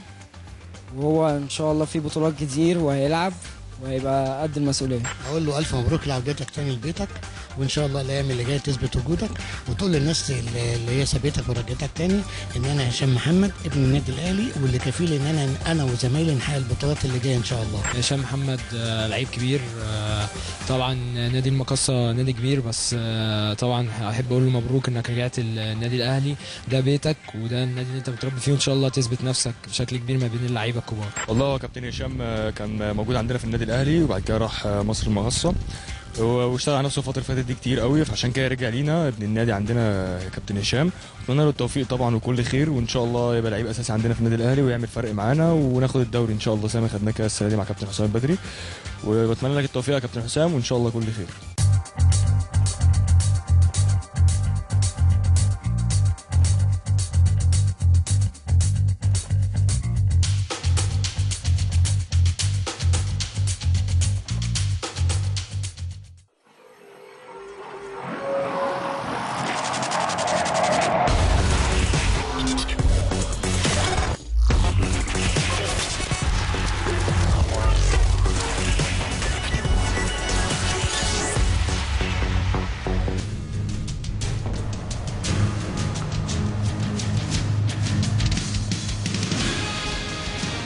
وهو ان شااء الله في بطولات كتير وهيلعب وهيبقى قد المسؤوليه اقول له الف مبروك لعودتك تاني لبيتك وان شاء الله الايام اللي جايه تثبت وجودك وتقول للناس اللي اللي هي سابتك ورجعتك تاني ان انا هشام محمد ابن النادي الاهلي واللي كفيل ان انا انا وزمايلي نحقق البطولات اللي جايه ان شاء الله هشام محمد آه، لعيب كبير آه، طبعا نادي المقصة نادي كبير بس آه، طبعا احب اقول له مبروك انك رجعت النادي الاهلي ده بيتك وده النادي اللي انت بتربي فيه وان شاء الله تثبت نفسك بشكل كبير ما بين اللعيبه الكبار والله هو كابتن هشام آه، كان موجود عندنا في النادي الاهلي وبعد كده راح آه، مصر المقصه و- واشتغل على نفسه الفتره اللي فاتت دي كتير قوي فعشان كده رجع لينا ابن النادي عندنا كابتن هشام اتمنى له التوفيق طبعا وكل خير وان شاء الله يبقى لعيب اساسي عندنا في النادي الاهلي ويعمل فرق معانا وناخد الدوري ان شاء الله زي ما خدناه كده السنه دي مع كابتن حسام البدري وبتمنى لك التوفيق يا كابتن حسام وان شاء الله كل خير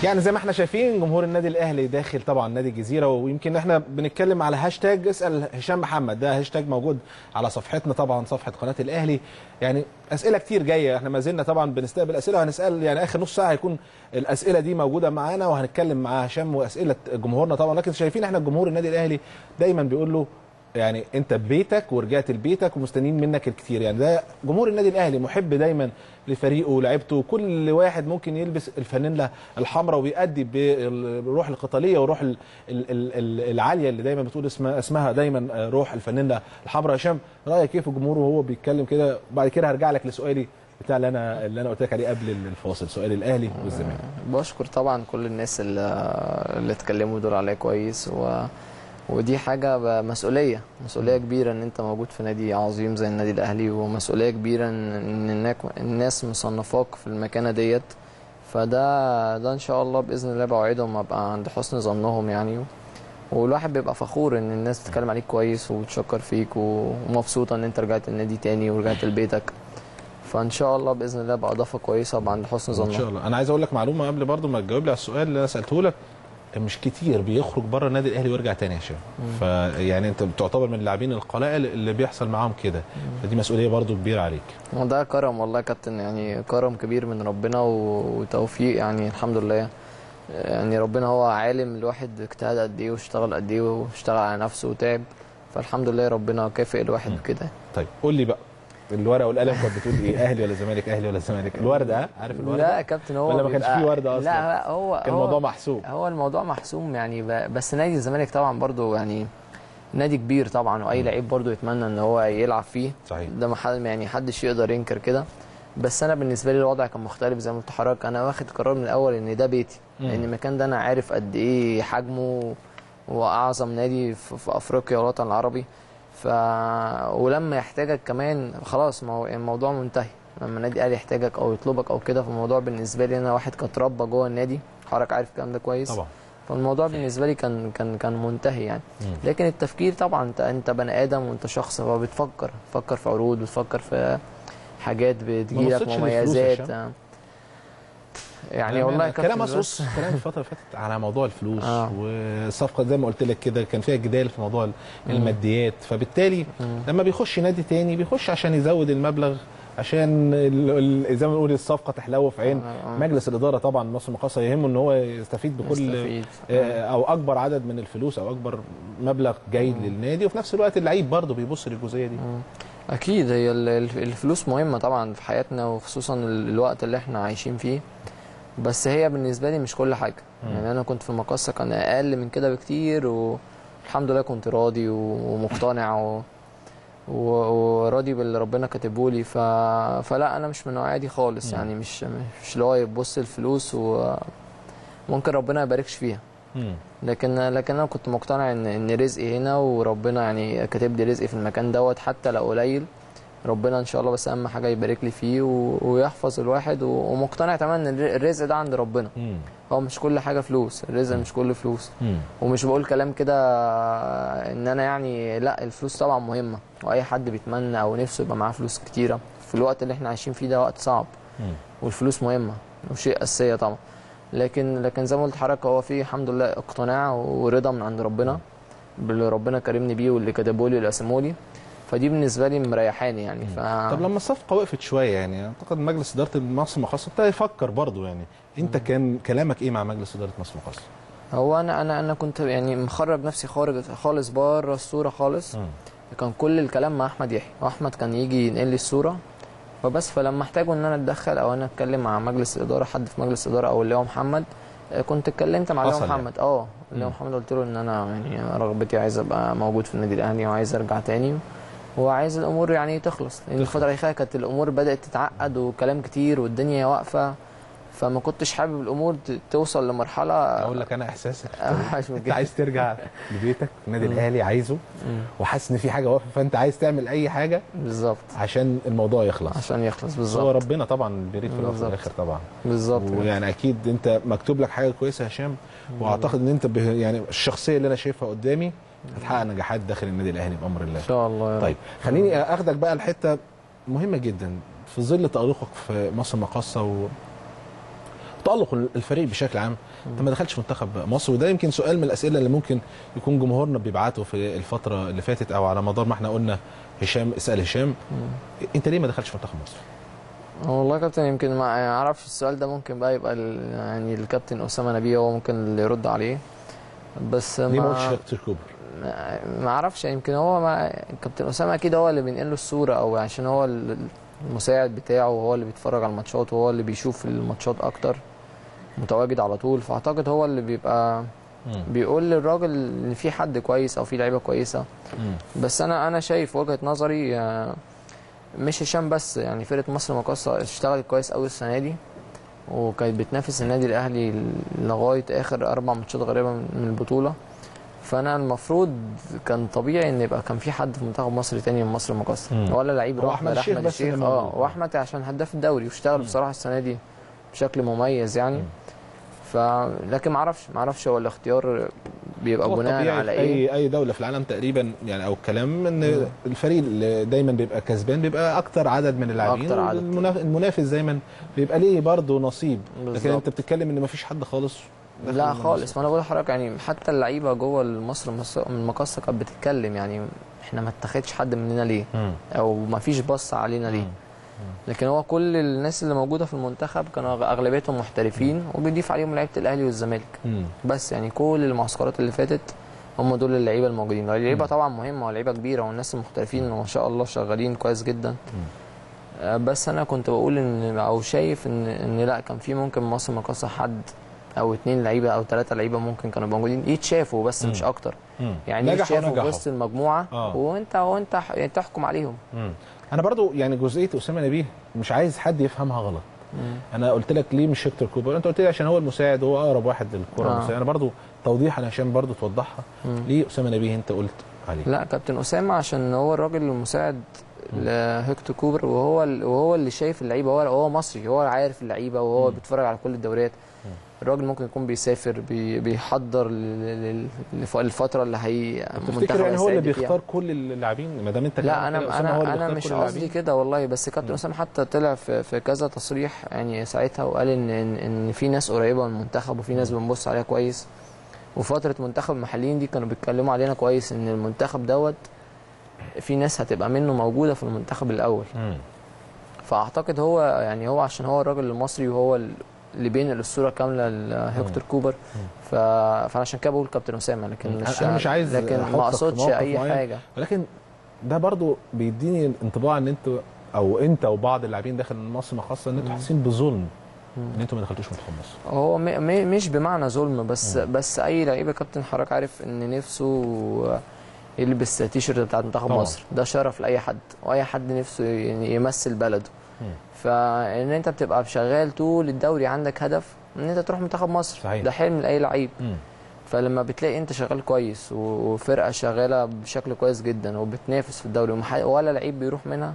يعني زي ما احنا شايفين جمهور النادي الاهلي داخل طبعا نادي الجزيره ويمكن احنا بنتكلم على هاشتاج اسال هشام محمد ده هاشتاج موجود على صفحتنا طبعا صفحه قناه الاهلي يعني اسئله كتير جايه احنا ما زلنا طبعا بنستقبل اسئله وهنسال يعني اخر نص ساعه هيكون الاسئله دي موجوده معانا وهنتكلم مع هشام واسئله جمهورنا طبعا لكن شايفين احنا جمهور النادي الاهلي دايما بيقول له يعني انت ببيتك ورجعت لبيتك ومستنيين منك الكتير يعني ده جمهور النادي الاهلي محب دايما لفريقه ولاعيبته كل واحد ممكن يلبس الفانيلا الحمراء وبيأدي بالروح القتاليه والروح ال- ال- ال- العاليه اللي دايما بتقول اسمها اسمها دايما روح الفانيلا الحمراء هشام رايك ايه في الجمهور وهو بيتكلم كده بعد كده هرجع لك لسؤالي بتاع اللي انا اللي انا قلت لك عليه قبل الفاصل سؤال الاهلي والزمالك بشكر طبعا كل الناس اللي, اللي اتكلموا دول عليا كويس و... ودي حاجة ب- مسؤولية مسؤولية كبيرة ان انت موجود في نادي عظيم زي النادي الاهلي ومسؤولية كبيرة ان ان الناك- الناس مصنفاك في المكانة ديت فده ده ان شاء الله باذن الله بوعدهم ابقى عند حسن ظنهم يعني والواحد بيبقى فخور ان الناس بتتكلم عليك كويس وبتشكر فيك ومبسوطة ان انت رجعت النادي تاني ورجعت لبيتك فان شاء الله باذن الله ابقى اضافة كويسة ابقى عند حسن ظنهم ان شاء الله انا عايز اقول لك معلومه قبل برضو ما تجاوب لي على السؤال اللي انا سالته لك مش كتير بيخرج بره النادي الاهلي ويرجع تاني يا هشام فيعني انت بتعتبر من اللاعبين القلائل اللي بيحصل معاهم كده فدي مسؤوليه برضو كبيره عليك وده كرم والله يا كابتن يعني كرم كبير من ربنا و- وتوفيق يعني الحمد لله يعني ربنا هو عالم الواحد اجتهد قد ايه واشتغل قد ايه واشتغل على نفسه وتعب فالحمد لله ربنا كافئ الواحد بكده طيب قول لي بقى الورقه والقلم كانت بتقول ايه اهلي ولا زمالك اهلي ولا زمالك الورده ها عارف الورده لا يا كابتن هو ولا ما كانش بيبقى- فيه ورده اصلا لا لا هو كان هو- الموضوع محسوب هو الموضوع محسوم يعني ب- بس نادي الزمالك طبعا برضو يعني نادي كبير طبعا واي لعيب برضو يتمنى ان هو يلعب فيه صحيح ده ما حد يعني حدش يقدر ينكر كده بس انا بالنسبه لي الوضع كان مختلف زي ما قلت لحضرتك انا واخد قرار من الاول ان ده بيتي مم. لان المكان ده انا عارف قد ايه حجمه واعظم نادي في في افريقيا والوطن العربي ف ولما يحتاجك كمان خلاص ما هو الموضوع منتهي لما النادي الاهلي يحتاجك او يطلبك او كده فالموضوع بالنسبه لي انا واحد كتربى جوه النادي حضرتك عارف الكلام ده كويس طبعا فالموضوع بالنسبه لي كان كان كان منتهي يعني مم. لكن التفكير طبعا انت انت بني ادم وانت شخص فبتفكر بتفكر في عروض بتفكر في حاجات بتجيلك بصيتش للفلوس يا مميزات هشام؟ يعني والله يا كلام كابتن مسؤول بس كلام الفتره اللي فاتت على موضوع الفلوس آه. والصفقه زي ما قلت لك كده كان فيها جدال في موضوع الماديات فبالتالي لما بيخش نادي تاني بيخش عشان يزود المبلغ عشان ال- ال- زي ما بنقول الصفقه تحلو في عين آه. مجلس الاداره طبعا مصر المقاصه يهمه ان هو يستفيد بكل يستفيد. آه، او اكبر عدد من الفلوس او اكبر مبلغ جيد للنادي وفي نفس الوقت اللعيب برضه بيبص للجزئيه دي اكيد هي ال- ال- الفلوس مهمه طبعا في حياتنا وخصوصا ال- الوقت اللي احنا عايشين فيه بس هي بالنسبه لي مش كل حاجه مم. يعني انا كنت في المقصه كان اقل من كده بكتير والحمد لله كنت راضي و- ومقتنع و... و... وراضي باللي ربنا كاتبه لي ف... فلا انا مش من النوعيه دي خالص مم. يعني مش مش اللي هو يبص الفلوس وممكن ربنا ما يباركش فيها مم. لكن لكن انا كنت مقتنع ان ان رزقي هنا وربنا يعني كاتب لي رزقي في المكان دوت حتى لو قليل ربنا ان شاء الله بس اهم حاجه يبارك لي فيه و- ويحفظ الواحد و- ومقتنع تماما ان الر- الرزق ده عند ربنا مم. هو مش كل حاجه فلوس الرزق مش كله فلوس مم. ومش بقول كلام كده ان انا يعني لا الفلوس طبعا مهمه واي حد بيتمنى او نفسه يبقى معاه فلوس كتيره في الوقت اللي احنا عايشين فيه ده وقت صعب مم. والفلوس مهمه وشيء اساسيه طبعا لكن لكن زي ما قلت لحضرتك هو في الحمد لله اقتناع ورضا من عند ربنا باللي ربنا كرمني بيه واللي كتبه لي واللي قسمه لي فدي بالنسبه لي مريحاني يعني ف طب لما الصفقه وقفت شويه يعني اعتقد مجلس اداره مصر المقاصه ابتدى يفكر برضه يعني انت كان كلامك ايه مع مجلس اداره مصر المقاصه؟ هو انا انا انا كنت يعني مخرج نفسي خارج خالص بره الصوره خالص كان كل الكلام مع احمد يحيى واحمد كان يجي ينقل لي الصوره فبس فلما احتاجوا ان انا اتدخل او انا اتكلم مع مجلس الاداره حد في مجلس الاداره او اللي هو محمد آه، كنت اتكلمت مع اللي هو حصل يعني. محمد اه اللي هو مم. محمد قلت له ان انا يعني أنا رغبتي عايز ابقى موجود في النادي الاهلي وعايز ارجع تاني وعايز الامور يعني تخلص لان الفتره الاخيره كانت الامور بدات تتعقد وكلام كتير والدنيا واقفه فما كنتش حابب الامور ت- توصل لمرحله اقول لك انا احساسك مش انت عايز ترجع لبيتك النادي الاهلي عايزه وحاسس ان في حاجه واقفه فانت عايز تعمل اي حاجه بالظبط عشان الموضوع يخلص عشان يخلص هو بالظبط ربنا طبعا بيريد في الاول وفي بالظبط. الاخر طبعا بالظبط ويعني اكيد انت مكتوب لك حاجه كويسه يا هشام واعتقد ان انت به يعني الشخصيه اللي انا شايفها قدامي هتحقق نجاحات داخل النادي الاهلي بامر الله ان شاء الله يا رب. طيب خليني اخدك بقى لحته مهمه جدا في ظل تالقك في مصر المقاصه و... وتالق الفريق بشكل عام انت ما دخلتش منتخب مصر وده يمكن سؤال من الاسئله اللي ممكن يكون جمهورنا بيبعته في الفتره اللي فاتت او على مدار ما احنا قلنا هشام اسال هشام انت ليه ما دخلتش منتخب مصر؟ والله يا كابتن يمكن ما اعرفش السؤال ده ممكن بقى يبقى ال- يعني الكابتن اسامه نبيه هو ممكن اللي يرد عليه بس ليه ما قلتش ما هيكتور كوبر؟ ما اعرفش يمكن هو ما الكابتن اسامه اكيد هو اللي بينقل له الصوره او عشان هو ال- المساعد بتاعه وهو اللي بيتفرج على الماتشات وهو اللي بيشوف الماتشات اكتر متواجد على طول فاعتقد هو اللي بيبقى بيقول للراجل ان في حد كويس او في لعيبه كويسه بس انا انا شايف وجهه نظري آه، مش هشام بس يعني فرقه مصر المقاصه اشتغلت كويس قوي السنه دي وكانت بتنافس النادي الاهلي لغايه اخر اربع ماتشات غالبا من البطوله فانا المفروض كان طبيعي ان يبقى كان في حد في منتخب مصر تاني من مصر المقاصه مم. ولا لعيب هو راح أحمد غير الشيخ احمد بس اللي الشيخ اه موجود. واحمد عشان هداف الدوري واشتغل بصراحه السنه دي بشكل مميز يعني ف لكن ما اعرفش ما اعرفش هو الاختيار بيبقى هو بناء الطبيعي على في ايه اي اي دوله في العالم تقريبا يعني او الكلام ان الفريق اللي دايما بيبقى كسبان بيبقى اكتر عدد من اللاعبين أكتر عدد. والمناف- المنافس دايما بيبقى ليه برضه نصيب لكن بالظبط. انت بتتكلم ان مفيش حد خالص داخل لا المنافسة. خالص ما انا بقول لحضرتك يعني حتى اللعيبه جوه مصر مص- من المقصه كانت بتتكلم يعني احنا ما اتخذش حد مننا ليه مم. او ما فيش بص علينا ليه لكن هو كل الناس اللي موجوده في المنتخب كانوا أغ- اغلبيتهم محترفين وبيضيف عليهم لعيبه الاهلي والزمالك مم. بس يعني كل المعسكرات اللي فاتت هم دول اللعيبه الموجودين اللعيبه طبعا مهمه ولعيبه كبيره والناس المحترفين ما شاء الله شغالين كويس جدا آه، بس انا كنت بقول ان او شايف ان ان لا كان في ممكن مصر مقاصه حد او اتنين لعيبه او ثلاثه لعيبه ممكن كانوا موجودين يتشافوا بس مش اكتر مم. يعني نجحوا يتشافوا في نجحوا. وسط المجموعه آه. وانت وانت ح- يعني تحكم عليهم مم. انا برضو يعني جزئيه اسامه نبيه مش عايز حد يفهمها غلط انا قلت لك ليه مش هيكتور كوبر انت قلت لي عشان هو المساعد هو اقرب واحد للكره آه. المساعد انا برضو توضيحا عشان برضو توضحها مم. ليه اسامه نبيه انت قلت عليه لا كابتن اسامه عشان هو الراجل المساعد لهيكتور كوبر وهو ال- وهو اللي شايف اللعيبه هو هو مصري هو عارف اللعيبه وهو بيتفرج على كل الدوريات الراجل ممكن يكون بيسافر بي بيحضر لل- لل- للف- الفتره اللي هي تفتكر يعني هو اللي هيساعد فيها. بيختار كل اللاعبين ما دام انت لا كلامك كده، انا أسامة هو اللي انا انا بيختار مش كل قصدي اللاعبين؟ كده والله بس كابتن اسامه حتى طلع في, في كذا تصريح يعني ساعتها وقال ان ان, إن في ناس قريبه من المنتخب وفي ناس بنبص عليها كويس وفتره منتخب المحليين دي كانوا بيتكلموا علينا كويس ان المنتخب دوت في ناس هتبقى منه موجوده في المنتخب الاول مم. فاعتقد هو يعني هو عشان هو الراجل المصري وهو اللي بينقل الصوره كامله لهيكتور كوبر ف... فانا عشان كده بقول كابتن اسامه لكن مش انا مش عايز لكن أحطك ما في اقصدش موقف اي معين، حاجه ولكن ده برضو بيديني انطباع ان انتوا او انت وبعض اللاعبين داخل مصر خاصه ان انتوا حاسين بظلم ان انتوا ما دخلتوش منتخب مصر هو م م مش بمعنى ظلم بس بس اي لعيب يا كابتن حضرتك عارف ان نفسه يلبس تيشيرت بتاعت منتخب طبعا. مصر ده شرف لاي حد واي حد نفسه يعني يمثل بلده فان انت بتبقى شغال طول الدوري عندك هدف ان انت تروح منتخب مصر صحيح. ده حلم لاي لعيب مم. فلما بتلاقي انت شغال كويس و- وفرقه شغاله بشكل كويس جدا وبتنافس في الدوري ومح- ولا لعيب بيروح منها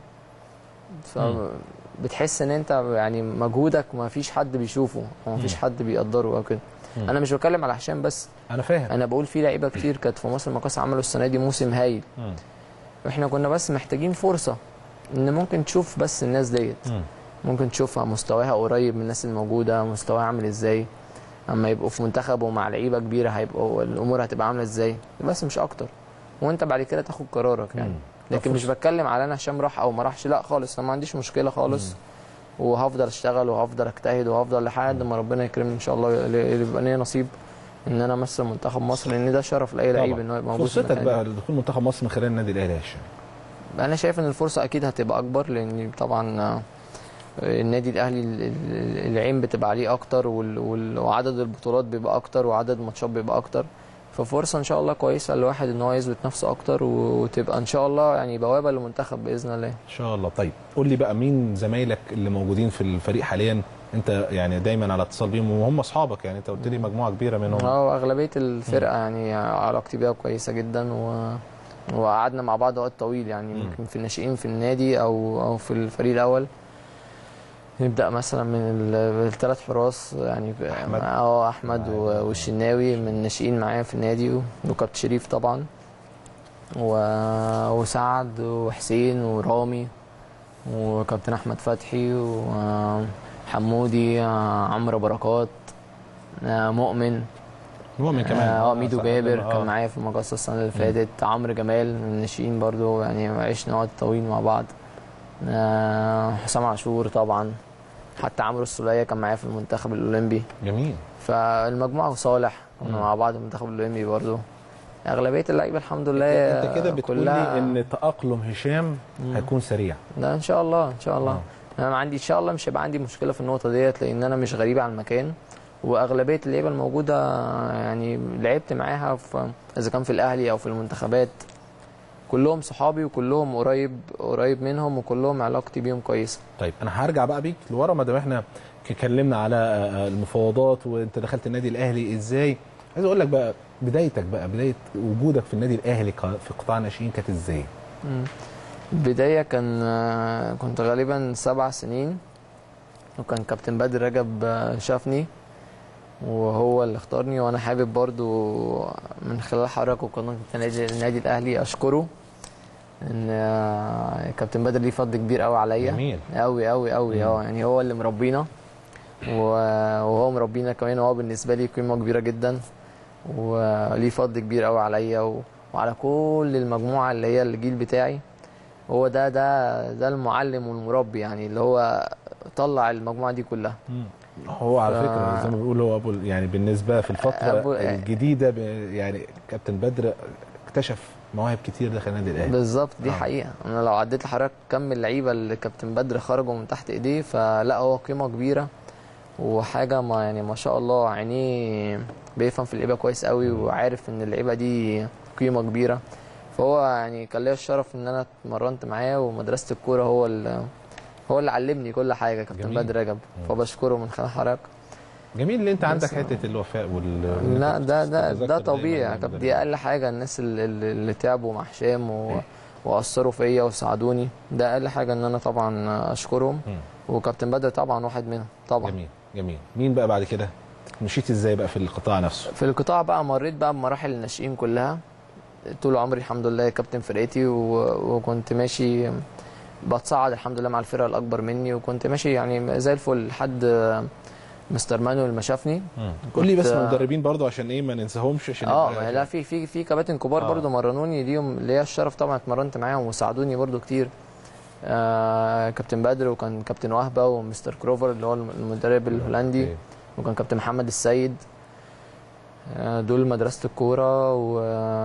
فبتحس ان انت يعني مجهودك ما فيش حد بيشوفه وما فيش مم. حد بيقدره او كده مم. انا مش بتكلم على هشام بس انا فاهم انا بقول في لعيبه كتير كانت في مصر المقاصه عملوا السنه دي موسم هايل مم. واحنا كنا بس محتاجين فرصه ان ممكن تشوف بس الناس ديت مم. ممكن تشوفها مستواها قريب من الناس الموجوده مستواها عامل ازاي اما يبقوا في منتخب ومع لعيبه كبيره هيبقوا الامور هتبقى عامله ازاي بس مش اكتر وانت بعد كده تاخد قرارك يعني مم. لكن مش بتكلم على انا هشام راح او ما راحش لا خالص انا ما عنديش مشكله خالص وهفضل اشتغل وهفضل اجتهد وهفضل لحد ما ربنا يكرمني ان شاء الله ي- يبقى ليا نصيب ان انا امثل منتخب مصر لان ده شرف لاي لعيب طبعاً. ان هو يبقى موجود في فرصتك المكان بقى لدخول منتخب مصر من خلال النادي الاهلي يا هشام انا شايف ان الفرصه اكيد هتبقى اكبر لان طبعا آه، النادي الاهلي ال- ال- العين بتبقى عليه اكتر وال- وال- وعدد البطولات بيبقى اكتر وعدد الماتشات بيبقى اكتر ففرصه ان شاء الله كويسه للواحد ان هو يثبت نفسه اكتر و- وتبقى ان شاء الله يعني بوابه للمنتخب باذن الله ان شاء الله طيب قول لي بقى مين زمايلك اللي موجودين في الفريق حاليا انت يعني دايما على اتصال بيهم وهم اصحابك يعني انت قلت لي مجموعه كبيره منهم اه اغلبيه الفرقه يعني علاقتي بيها كويسه جدا و وقعدنا مع بعض وقت طويل يعني يمكن في الناشئين في النادي او او في الفريق الاول نبدا مثلا من ال- الثلاث حراس يعني أحمد. اه احمد و- والشناوي من الناشئين معايا في النادي و- وكابتن شريف طبعا و... وسعد وحسين ورامي وكابتن احمد فتحي و... حمودي آه، عمرو بركات آه، مؤمن مؤمن كمان اه ميدو صح، جابر آه. كان معايا في المقصه السنه اللي فاتت عمرو جمال من الناشئين برضو يعني عشنا وقت طويل مع بعض آه، حسام عاشور طبعا حتى عمرو السوليه كان معايا في المنتخب الاولمبي جميل فالمجموعه وصالح كنا مم. مع بعض في المنتخب الاولمبي برضو اغلبيه اللعيبه الحمد لله انت كده بتقول لي كلها- ان تاقلم هشام هيكون سريع ده ان شاء الله ان شاء الله آه. انا ما عندي ان شاء الله مش هيبقى عندي مشكله في النقطه ديت لان انا مش غريب على المكان واغلبيه اللعيبه الموجوده يعني لعبت معاها في اذا كان في الاهلي او في المنتخبات كلهم صحابي وكلهم قريب قريب منهم وكلهم علاقتي بيهم كويسه طيب انا هرجع بقى بيك لورا ما دام احنا اتكلمنا على آه، آه، المفاوضات وانت دخلت النادي الاهلي ازاي عايز اقول لك بقى بدايتك بقى بدايه وجودك في النادي الاهلي ك- في قطاع الناشئين كانت ازاي مم. البداية كان آه، كنت غالبا سبع سنين وكان كابتن بدر رجب آه، شافني وهو اللي اختارني وانا حابب برضو من خلال حضرتك وقناة النادي النادي الاهلي اشكره ان آه، كابتن بدر ليه فضل كبير قوي عليا جميل. قوي قوي قوي اه يعني هو اللي مربينا و- وهو مربينا كمان وهو بالنسبه لي قيمه كبيره جدا وليه فضل كبير قوي عليا و... وعلى كل المجموعه اللي هي الجيل بتاعي هو ده ده ده المعلم والمربي يعني اللي هو طلع المجموعه دي كلها هو على ف- فكره زي ما بيقول هو ابو يعني بالنسبه في الفتره أبو- الجديده ب- يعني كابتن بدر اكتشف مواهب كتير داخل النادي الاهلي بالظبط دي آه. حقيقه انا لو عديت لحضرتك كم اللعيبه اللي كابتن بدر خرجوا من تحت ايديه فلا هو قيمه كبيره وحاجه ما يعني ما شاء الله عينيه بيفهم في اللعيبه كويس قوي وعارف ان اللعيبه دي قيمه كبيره فهو يعني كان ليا الشرف ان انا اتمرنت معاه ومدرسه الكوره هو اللي هو اللي علمني كل حاجه كابتن جميل. بدر رجب فبشكره من خلال حضرتك جميل ان انت عندك بس- حته الوفاء وال لا ده ده تتذكر ده دايماً طبيعي يعني كابتن بدر. دي اقل حاجه الناس اللي, اللي اللي تعبوا مع هشام و... واثروا فيا وساعدوني ده اقل حاجه ان انا طبعا اشكرهم مم. وكابتن بدر طبعا واحد منهم طبعا جميل جميل مين بقى بعد كده مشيت ازاي بقى في القطاع نفسه في القطاع بقى مريت بقى بمراحل الناشئين كلها طول عمري الحمد لله كابتن فرقتي و... وكنت ماشي بتصعد الحمد لله مع الفرقه الاكبر مني وكنت ماشي يعني زي الفل لحد مستر مانويل ما شافني قول لي بس كنت- المدربين برضو عشان ايه ما ننساهمش عشان اه يبقى- ما لا في في في كباتن كبار آه. برضو مرنوني ليهم ليا الشرف طبعا اتمرنت معاهم وساعدوني برضو كتير آه كابتن بدر وكان كابتن وهبه ومستر كروفر اللي هو المدرب الهولندي أوكي. وكان كابتن محمد السيد آه دول مدرسه الكوره و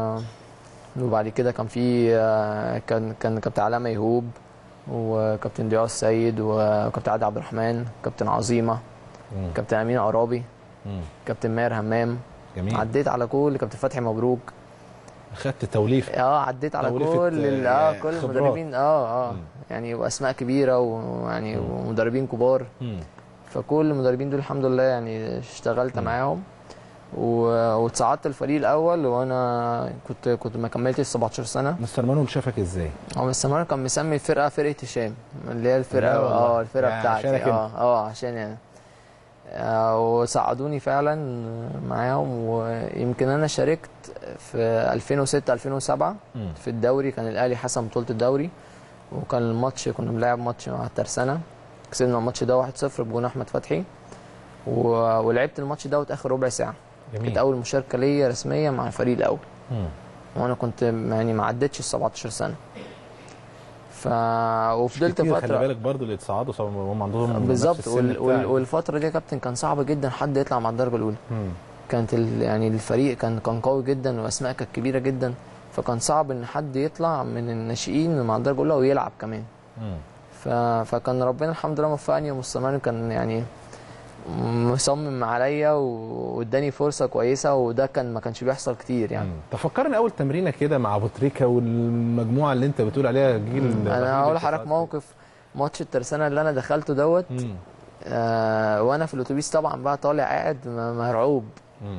وبعد كده كان في آه، كان كان كابتن علاء ميهوب وكابتن ضياء السيد وكابتن عادل عبد الرحمن كابتن عظيمه مم. كابتن امين عرابي مم. كابتن ماهر همام جميل عديت على كل كابتن فتحي مبروك خدت توليف اه عديت على توليفة، كل ال- آه، اه كل خبرات. المدربين اه اه مم. يعني واسماء كبيره ويعني ومدربين كبار مم. فكل المدربين دول الحمد لله يعني اشتغلت معاهم و- واتصعدت الفريق الاول وانا كنت كنت ما كملتش 17 سنه مستر مانويل شافك ازاي هو مستمر كان مسمي الفرقه فرقه هشام اللي هي لا الفرقه والله. اه الفرقه يعني بتاعتي عشانك اه اه عشان يعني آه وساعدوني فعلا معاهم ويمكن انا شاركت في 2006 2007 مم. في الدوري كان الاهلي حسم بطوله الدوري وكان الماتش كنا بنلعب ماتش مع الترسانه كسبنا الماتش ده 1-0 بجون احمد فتحي و... ولعبت الماتش دوت اخر ربع ساعه جميل كانت اول مشاركه ليا رسميه مع الفريق الاول مم. وانا كنت يعني ما عدتش ال 17 سنه ف وفضلت كتير خلي فتره بالك برضو اللي اتصعدوا صعب- هم عندهم نفس بالظبط السن وال... وال... بتاعك. والفتره دي يا كابتن كان صعب جدا حد يطلع مع الدرجه الاولى مم. كانت ال... يعني الفريق كان كان قوي جدا واسماء كانت كبيره جدا فكان صعب ان حد يطلع من الناشئين مع الدرجه الاولى ويلعب كمان مم. ف... فكان ربنا الحمد لله وفقني ومستمر كان يعني مصمم عليا و- واداني فرصه كويسه وده كان ما كانش بيحصل كتير يعني مم. تفكرني اول تمرينه كده مع ابو تريكه والمجموعه اللي انت بتقول عليها جيل انا هقول لحضرتك موقف ماتش الترسانه اللي انا دخلته دوت مم. آه وانا في الاتوبيس طبعا بقى طالع قاعد م- مرعوب مم.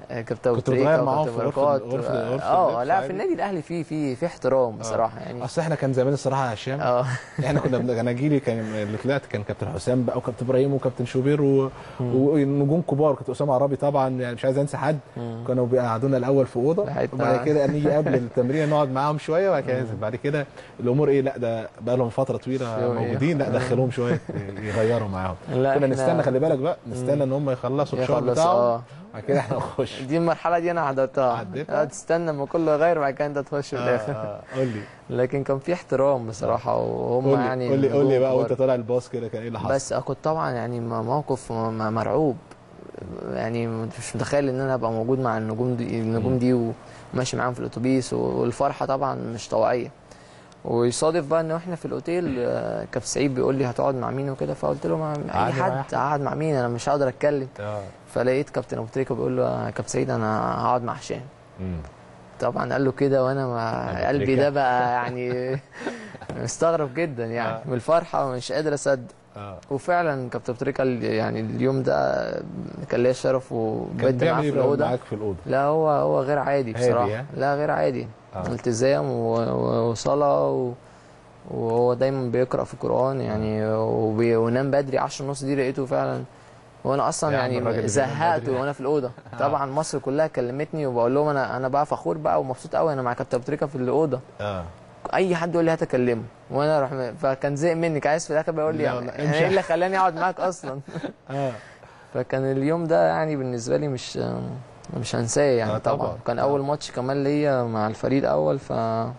كابتن كنت أبو بتغير تريكة معاهم وكابتن في غرفة- بركات غرفة- غرفة اه اللبس لا عادي؟ في النادي الاهلي في في في احترام بصراحه يعني اصل احنا كان زمان الصراحه يا هشام اه احنا كنا بن- انا جيلي كان اللي طلعت كان كابتن حسام بقى وكابتن ابراهيم وكابتن شوبير و... ونجوم كبار كابتن اسامه عرابي طبعا يعني مش عايز انسى حد مم. كانوا بيقعدونا الاول في اوضه حتة. وبعد كده نيجي قبل التمرين نقعد معاهم شويه وبعد كده ننزل بعد كده الامور ايه لا ده بقى لهم فتره طويله شوية. موجودين لا دخلوهم شويه يغيروا معاهم لا كنا إحنا- نستنى خلي بالك بقى نستنى ان هم يخلصوا الشغل يخلص بتاعهم اه بعد كده احنا نخش دي المرحله دي انا حضرتها عديتها؟ آه، تستنى اما كله يغير وبعد كده انت تخش في آه، الاخر آه، قول لي لكن كان في احترام بصراحه وهم قول لي يعني قول لي قول لي نجوم بقى كبار. وانت طالع الباص كده كان ايه اللي حصل بس كنت طبعا يعني م- موقف م- م- مرعوب يعني مش متخيل ان انا ابقى موجود مع النجوم دي النجوم دي وماشي معاهم في الاتوبيس والفرحه طبعا مش طبيعيه ويصادف بقى ان احنا في الاوتيل آه، كابتن سعيد بيقول لي هتقعد مع مين وكده فقلت له مع اي عادي معايا حد قعد مع مين انا مش هقدر اتكلم اه فلقيت كابتن ابو تريكه بيقول له يا كابتن سعيد انا هقعد مع هشام مم. طبعا قال له كده وانا أبو ما قلبي تريكة. ده بقى يعني مستغرب جدا يعني آه. من الفرحه ومش قادر اصدق اه وفعلا كابتن تريكا يعني اليوم ده كان ليا الشرف كان وبقيت بيعمل معاه في ايه بقى الاوضه معاك في الاوضه لا هو هو غير عادي هادي، بصراحه ها؟ لا غير عادي آه. التزام و- و- وصلاه و... وهو دايما بيقرا في القران يعني وبي... ونام بدري 10 ونص دي لقيته فعلا وانا اصلا يا عم الراجل يعني اللي زهقته بينام بدري. وانا في الاوضه طبعا مصر كلها كلمتني وبقول لهم انا انا بقى فخور بقى ومبسوط قوي انا مع كابتن تريكا في الاوضه اه اي حد يقول لي هات اكلمه وانا اروح م- فكان زهق مني كان عايز في الاخر بيقول لي لا يعني والله، انا امشي. ايه اللي خلاني اقعد معاك اصلا اه فكان اليوم ده يعني بالنسبه لي مش مش هنساه يعني آه، طبعا, طبعاً. كان آه. اول ماتش كمان ليا مع الفريق الاول ف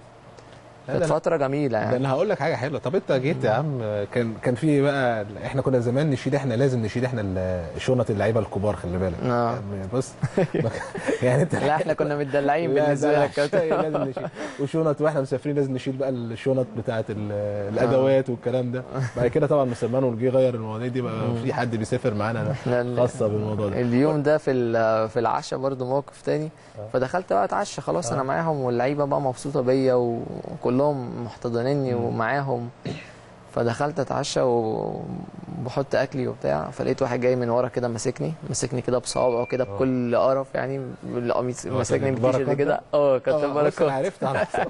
كانت ده أنا- فتره جميله ده يعني انا هقول لك حاجه حلوه طب انت جيت يا عم كان كان في بقى احنا كنا زمان نشيل احنا لازم نشيل احنا ال- شنط اللعيبه الكبار خلي بالك آه. يعني بص يعني انت لا احنا كنا متدلعين لا، بالنسبه ده لك يا كابتن. لازم نشيل وشنط واحنا مسافرين لازم نشيل بقى الشنط بتاعه ال- الادوات والكلام ده بعد كده طبعا مسلمان والجي غير المواضيع دي بقى في حد بيسافر معانا احنا ال- خاصه بالموضوع ده اليوم ده في ال- في العشاء برضو موقف تاني فدخلت بقى اتعشى خلاص انا معاهم واللعيبه بقى مبسوطه بيا وكلهم محتضنيني ومعاهم فدخلت اتعشى وبحط اكلي وبتاع فلقيت واحد جاي من ورا كده ماسكني ماسكني كده بصوابعه كده بكل قرف يعني بالقميص ماسكني بالتيشيرت بركات كده ده؟ اه كابتن آه، بس انا بركات عرفت على طول.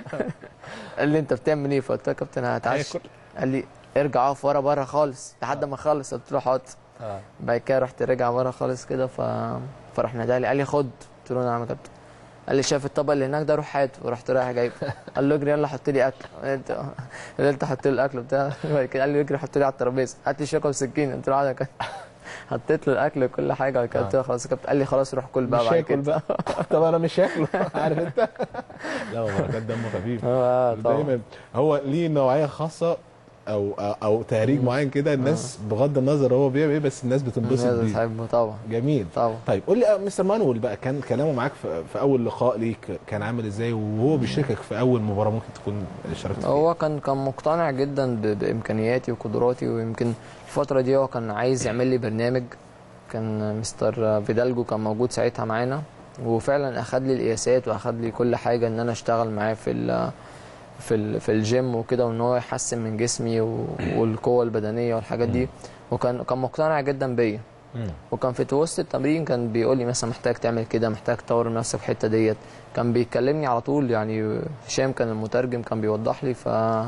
قال لي انت بتعمل ايه فقلت له يا كابتن انا هتعشى قال لي ارجع اقف ورا بره خالص لحد ما اخلص قلت له حاضر آه. بعد كده رحت راجع ورا خالص كده ف فراح نادالي قال لي خد قلت له نعم يا كابتن قال لي شايف الطبق اللي هناك ده روح هاته ورحت رايح جايبه قال له اجري يلا حط لي اكل انت قلت حط له الاكل بتاع بعد كده قال لي اجري حط لي على الترابيزه هات لي شوكه وسكينه قلت له عادي يا كابتن حطيت له الاكل وكل حاجه بعد كده قلت له خلاص يا كابتن قال لي خلاص روح كل بقى مش بعد هاكل كده بقى طب انا مش هاكله عارف انت لا هو بركات دمه خفيف اه طبعا دايما هو ليه نوعيه خاصه او او, أو تهريج معين كده الناس بغض النظر هو بيعمل ايه بس الناس بتنبسط الناس بيه بتحبه طبعا جميل طبعا طيب قول لي آه، مستر مانويل بقى كان كلامه معاك في, في اول لقاء ليك كان عامل ازاي وهو بيشاركك في اول مباراه ممكن تكون شاركت فيها هو كان كان مقتنع جدا ب- بامكانياتي وقدراتي ويمكن الفتره دي هو كان عايز يعمل لي برنامج كان مستر فيدالجو كان موجود ساعتها معانا وفعلا اخد لي القياسات واخد لي كل حاجه ان انا اشتغل معاه في ال في ال في الجيم وكده وان هو يحسن من جسمي و- والقوه البدنيه والحاجات دي وكان كان مقتنع جدا بيا مم. وكان في وسط التمرين كان بيقول لي مثلا محتاج تعمل كده محتاج تطور من نفسك في الحته ديت كان بيكلمني على طول يعني هشام كان المترجم كان بيوضح لي ف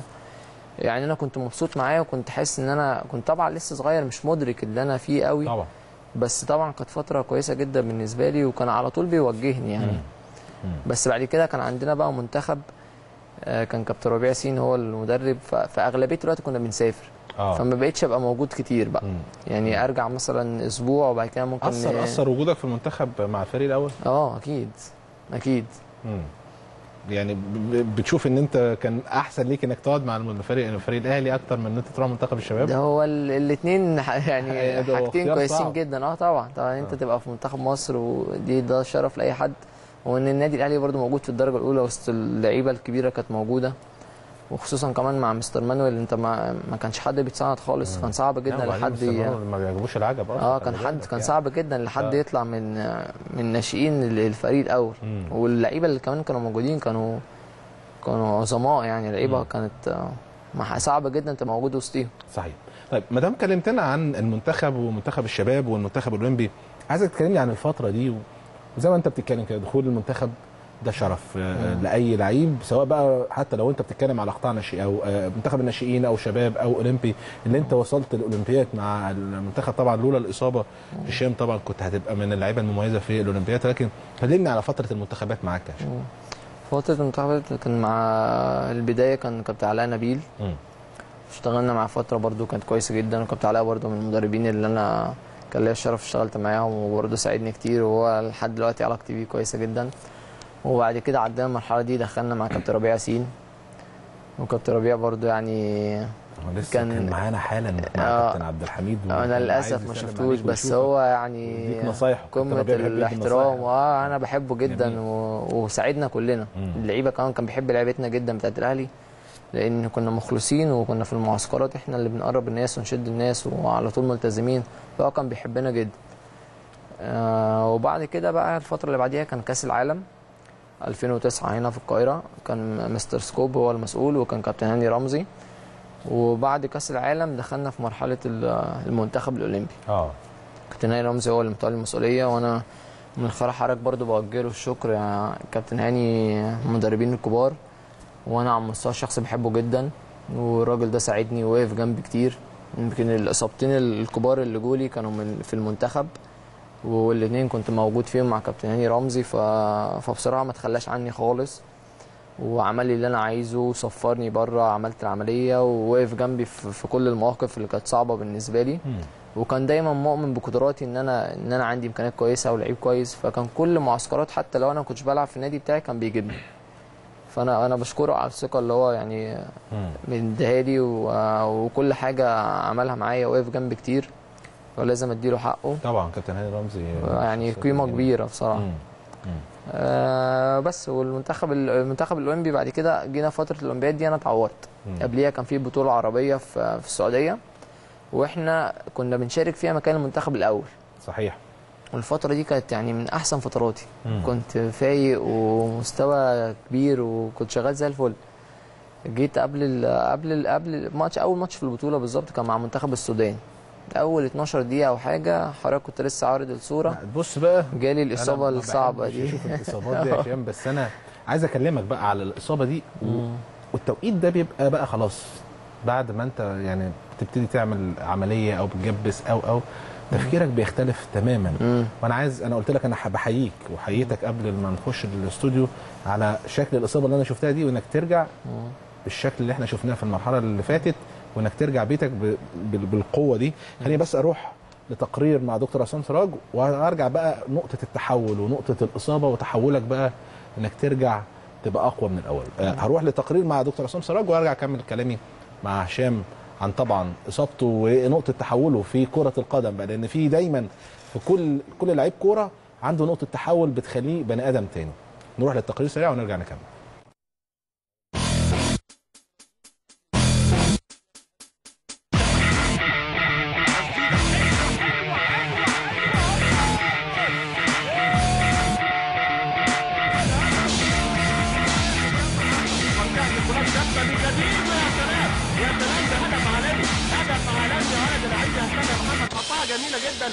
يعني انا كنت مبسوط معاه وكنت حاسس ان انا كنت طبعا لسه صغير مش مدرك اللي انا فيه قوي طبعا بس طبعا كانت فتره كويسه جدا بالنسبه لي وكان على طول بيوجهني يعني مم. بس بعد كده كان عندنا بقى منتخب آه، كان كابتن ربيع سين هو المدرب ف- فاغلبيه الوقت كنا بنسافر اه فما بقتش ابقى موجود كتير بقى مم. يعني ارجع مثلا اسبوع وبعد كده ممكن اثر اثر وجودك في المنتخب مع الفريق الاول اه اكيد اكيد مم. يعني ب- ب- بتشوف ان انت كان احسن ليك انك تقعد مع الفريق الفريق الاهلي اكتر من ان انت تروح منتخب الشباب ده هو الاثنين يعني ده هو حاجتين اختيار كويسين صعب. جدا اه طبعا طبعا انت آه. تبقى في منتخب مصر ودي ده شرف لاي حد وان النادي الاهلي برضو موجود في الدرجه الاولى وسط اللعيبه الكبيره كانت موجوده وخصوصا كمان مع مستر مانويل انت ما ما كانش حد بيتساعد خالص كان صعب جدا وبعدين لحد مستر ي- مانويل ما بيعجبوش العجب اصلا اه كان خلي حد بالك كان يعني. صعب جدا لحد آه. يطلع من من ناشئين الفريق الاول مم. واللعيبه اللي كمان كانوا موجودين كانوا كانوا عظماء يعني لعيبه مم. كانت آه، مع- صعب جدا انت موجود وسطيهم صحيح طيب ما دام كلمتنا عن المنتخب ومنتخب الشباب والمنتخب الاولمبي عايزك تكلمني عن الفتره دي و... زي ما انت بتتكلم كده دخول المنتخب ده شرف آه، لاي لعيب سواء بقى حتى لو انت بتتكلم على قطاع ناشئ او آه، منتخب الناشئين او شباب او اولمبي اللي انت وصلت الاولمبياد مع المنتخب طبعا لولا الاصابه هشام طبعا كنت هتبقى من اللعيبه المميزه في الاولمبياد لكن كلمني على فتره المنتخبات معاك يا هشام فترة المنتخبات كان مع البداية كان كابتن علاء نبيل مم. اشتغلنا مع فترة برضو كانت كويسة جدا وكابتن علاء برضو من المدربين اللي أنا كان ليا الشرف اشتغلت معاهم وبرضو ساعدني كتير وهو لحد دلوقتي علاقتي بيه كويسة جدا وبعد كده عدينا المرحلة دي دخلنا مع كابتن ربيع ياسين وكابتن ربيع برضو يعني هو لسه كان, كان معانا حالا مع آه. كابتن عبد الحميد انا وكان للاسف عايز ما يسلم شفتوش عليك بس ويشوفك. هو يعني ويديك نصايح. كابتن قمه ربيع بيحب يدي الاحترام نصايح. اه انا بحبه جدا و... وساعدنا كلنا مم. اللعيبه كمان كان بيحب لعيبتنا جدا بتاعت الاهلي لان كنا مخلصين وكنا في المعسكرات احنا اللي بنقرب الناس ونشد الناس وعلى طول ملتزمين فهو كان بيحبنا جدا آه وبعد كده بقى الفتره اللي بعديها كان كاس العالم 2009 هنا في القاهره كان مستر سكوب هو المسؤول وكان كابتن هاني رمزي وبعد كاس العالم دخلنا في مرحله ال- المنتخب الاولمبي اه كابتن هاني رمزي هو اللي متولي المسؤوليه وانا من خلال حضرتك برضو بوجه له الشكر يا كابتن هاني المدربين الكبار وانا على المستوى الشخصي بحبه جدا والراجل ده ساعدني ووقف جنبي كتير يمكن الاصابتين الكبار اللي جولي كانوا من في المنتخب والاثنين كنت موجود فيهم مع كابتن هاني رمزي ف... فبصراحه ما تخلاش عني خالص وعمل لي اللي انا عايزه وصفرني بره عملت العمليه ووقف جنبي في, في كل المواقف اللي كانت صعبه بالنسبه لي وكان دايما مؤمن بقدراتي ان انا ان انا عندي امكانيات كويسه ولعيب كويس فكان كل معسكرات حتى لو انا ما كنتش بلعب في النادي بتاعي كان بيجيبني فانا انا بشكره على الثقه اللي هو يعني مديها لي و- وكل حاجه عملها معايا وقف جنبي كتير فلازم اديله حقه طبعا كابتن هاني رمزي يعني قيمه كبيره بصراحه مم. مم. آه بس والمنتخب المنتخب الاولمبي بعد كده جينا فتره الاولمبياد دي انا اتعورت مم. قبليها كان في بطوله عربيه في في السعوديه واحنا كنا بنشارك فيها مكان المنتخب الاول صحيح والفتره دي كانت يعني من احسن فتراتي مم. كنت فايق ومستوى كبير وكنت شغال زي الفل جيت قبل ال قبل ال قبل الماتش اول ماتش في البطوله بالظبط كان مع منتخب السودان اول 12 دقيقه او حاجه حضرتك كنت لسه عارض الصوره بص بقى جالي أنا الاصابه ما الصعبه بحبش دي اشوف الاصابات دي يا هشام بس انا عايز اكلمك بقى على الاصابه دي و... مم. والتوقيت ده بيبقى بقى خلاص بعد ما انت يعني بتبتدي تعمل عمليه او بتجبس او او تفكيرك بيختلف تماما مم. وانا عايز انا قلت لك انا بحييك وحييتك قبل ما نخش الاستوديو على شكل الاصابه اللي انا شفتها دي وانك ترجع بالشكل اللي احنا شفناه في المرحله اللي فاتت وانك ترجع بيتك ب... بال- بالقوه دي خليني بس اروح لتقرير مع دكتور عصام سراج وارجع بقى نقطه التحول ونقطه الاصابه وتحولك بقى انك ترجع تبقى اقوى من الاول أه هروح لتقرير مع دكتور عصام سراج وارجع اكمل كلامي مع هشام عن طبعا اصابته ونقطه تحوله في كره القدم بقى لان في دايما في كل كل لعيب كوره عنده نقطه تحول بتخليه بني ادم تاني نروح للتقرير سريع ونرجع نكمل جميله جدا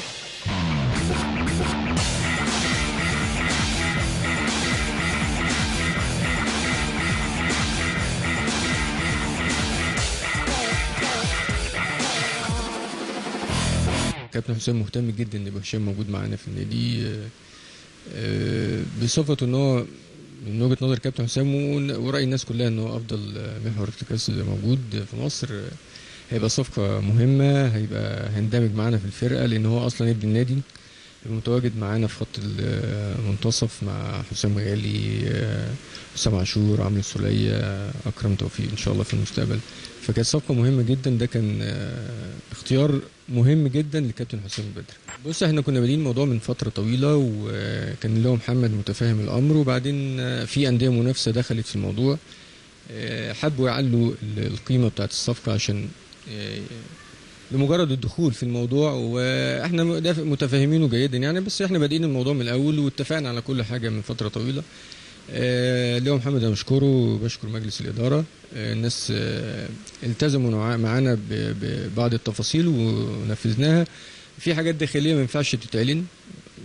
كابتن حسام مهتم جدا ان يبقى هشام موجود معانا في النادي آه، آه، بصفته ان هو من وجهه نظر كابتن حسام ون- وراي الناس كلها ان هو افضل آه، محور ارتكاز موجود في مصر آه، هيبقى صفقه مهمه هيبقى هيندمج معانا في الفرقه لان هو اصلا ابن النادي هيبقى متواجد معانا في خط المنتصف مع حسام غالي آه، حسام عاشور عمرو السوليه آه، اكرم توفيق ان شاء الله في المستقبل فكانت صفقه مهمه جدا ده كان آه، اختيار مهم جدا لكابتن حسام بدر بص احنا كنا بادئين الموضوع من فتره طويله وكان اللي هو محمد متفاهم الامر وبعدين آه، في انديه منافسه دخلت في الموضوع آه، حبوا يعلوا ال- القيمه بتاعت الصفقه عشان آه، لمجرد الدخول في الموضوع واحنا مدافع- متفاهمينه جيدا يعني بس احنا بادئين الموضوع من الاول واتفقنا على كل حاجه من فتره طويله آه، اللي هو محمد انا بشكره وبشكر مجلس الاداره آه، الناس آه، التزموا نوع- معانا ب- ببعض التفاصيل ونفذناها في حاجات داخليه ما ينفعش تتعلن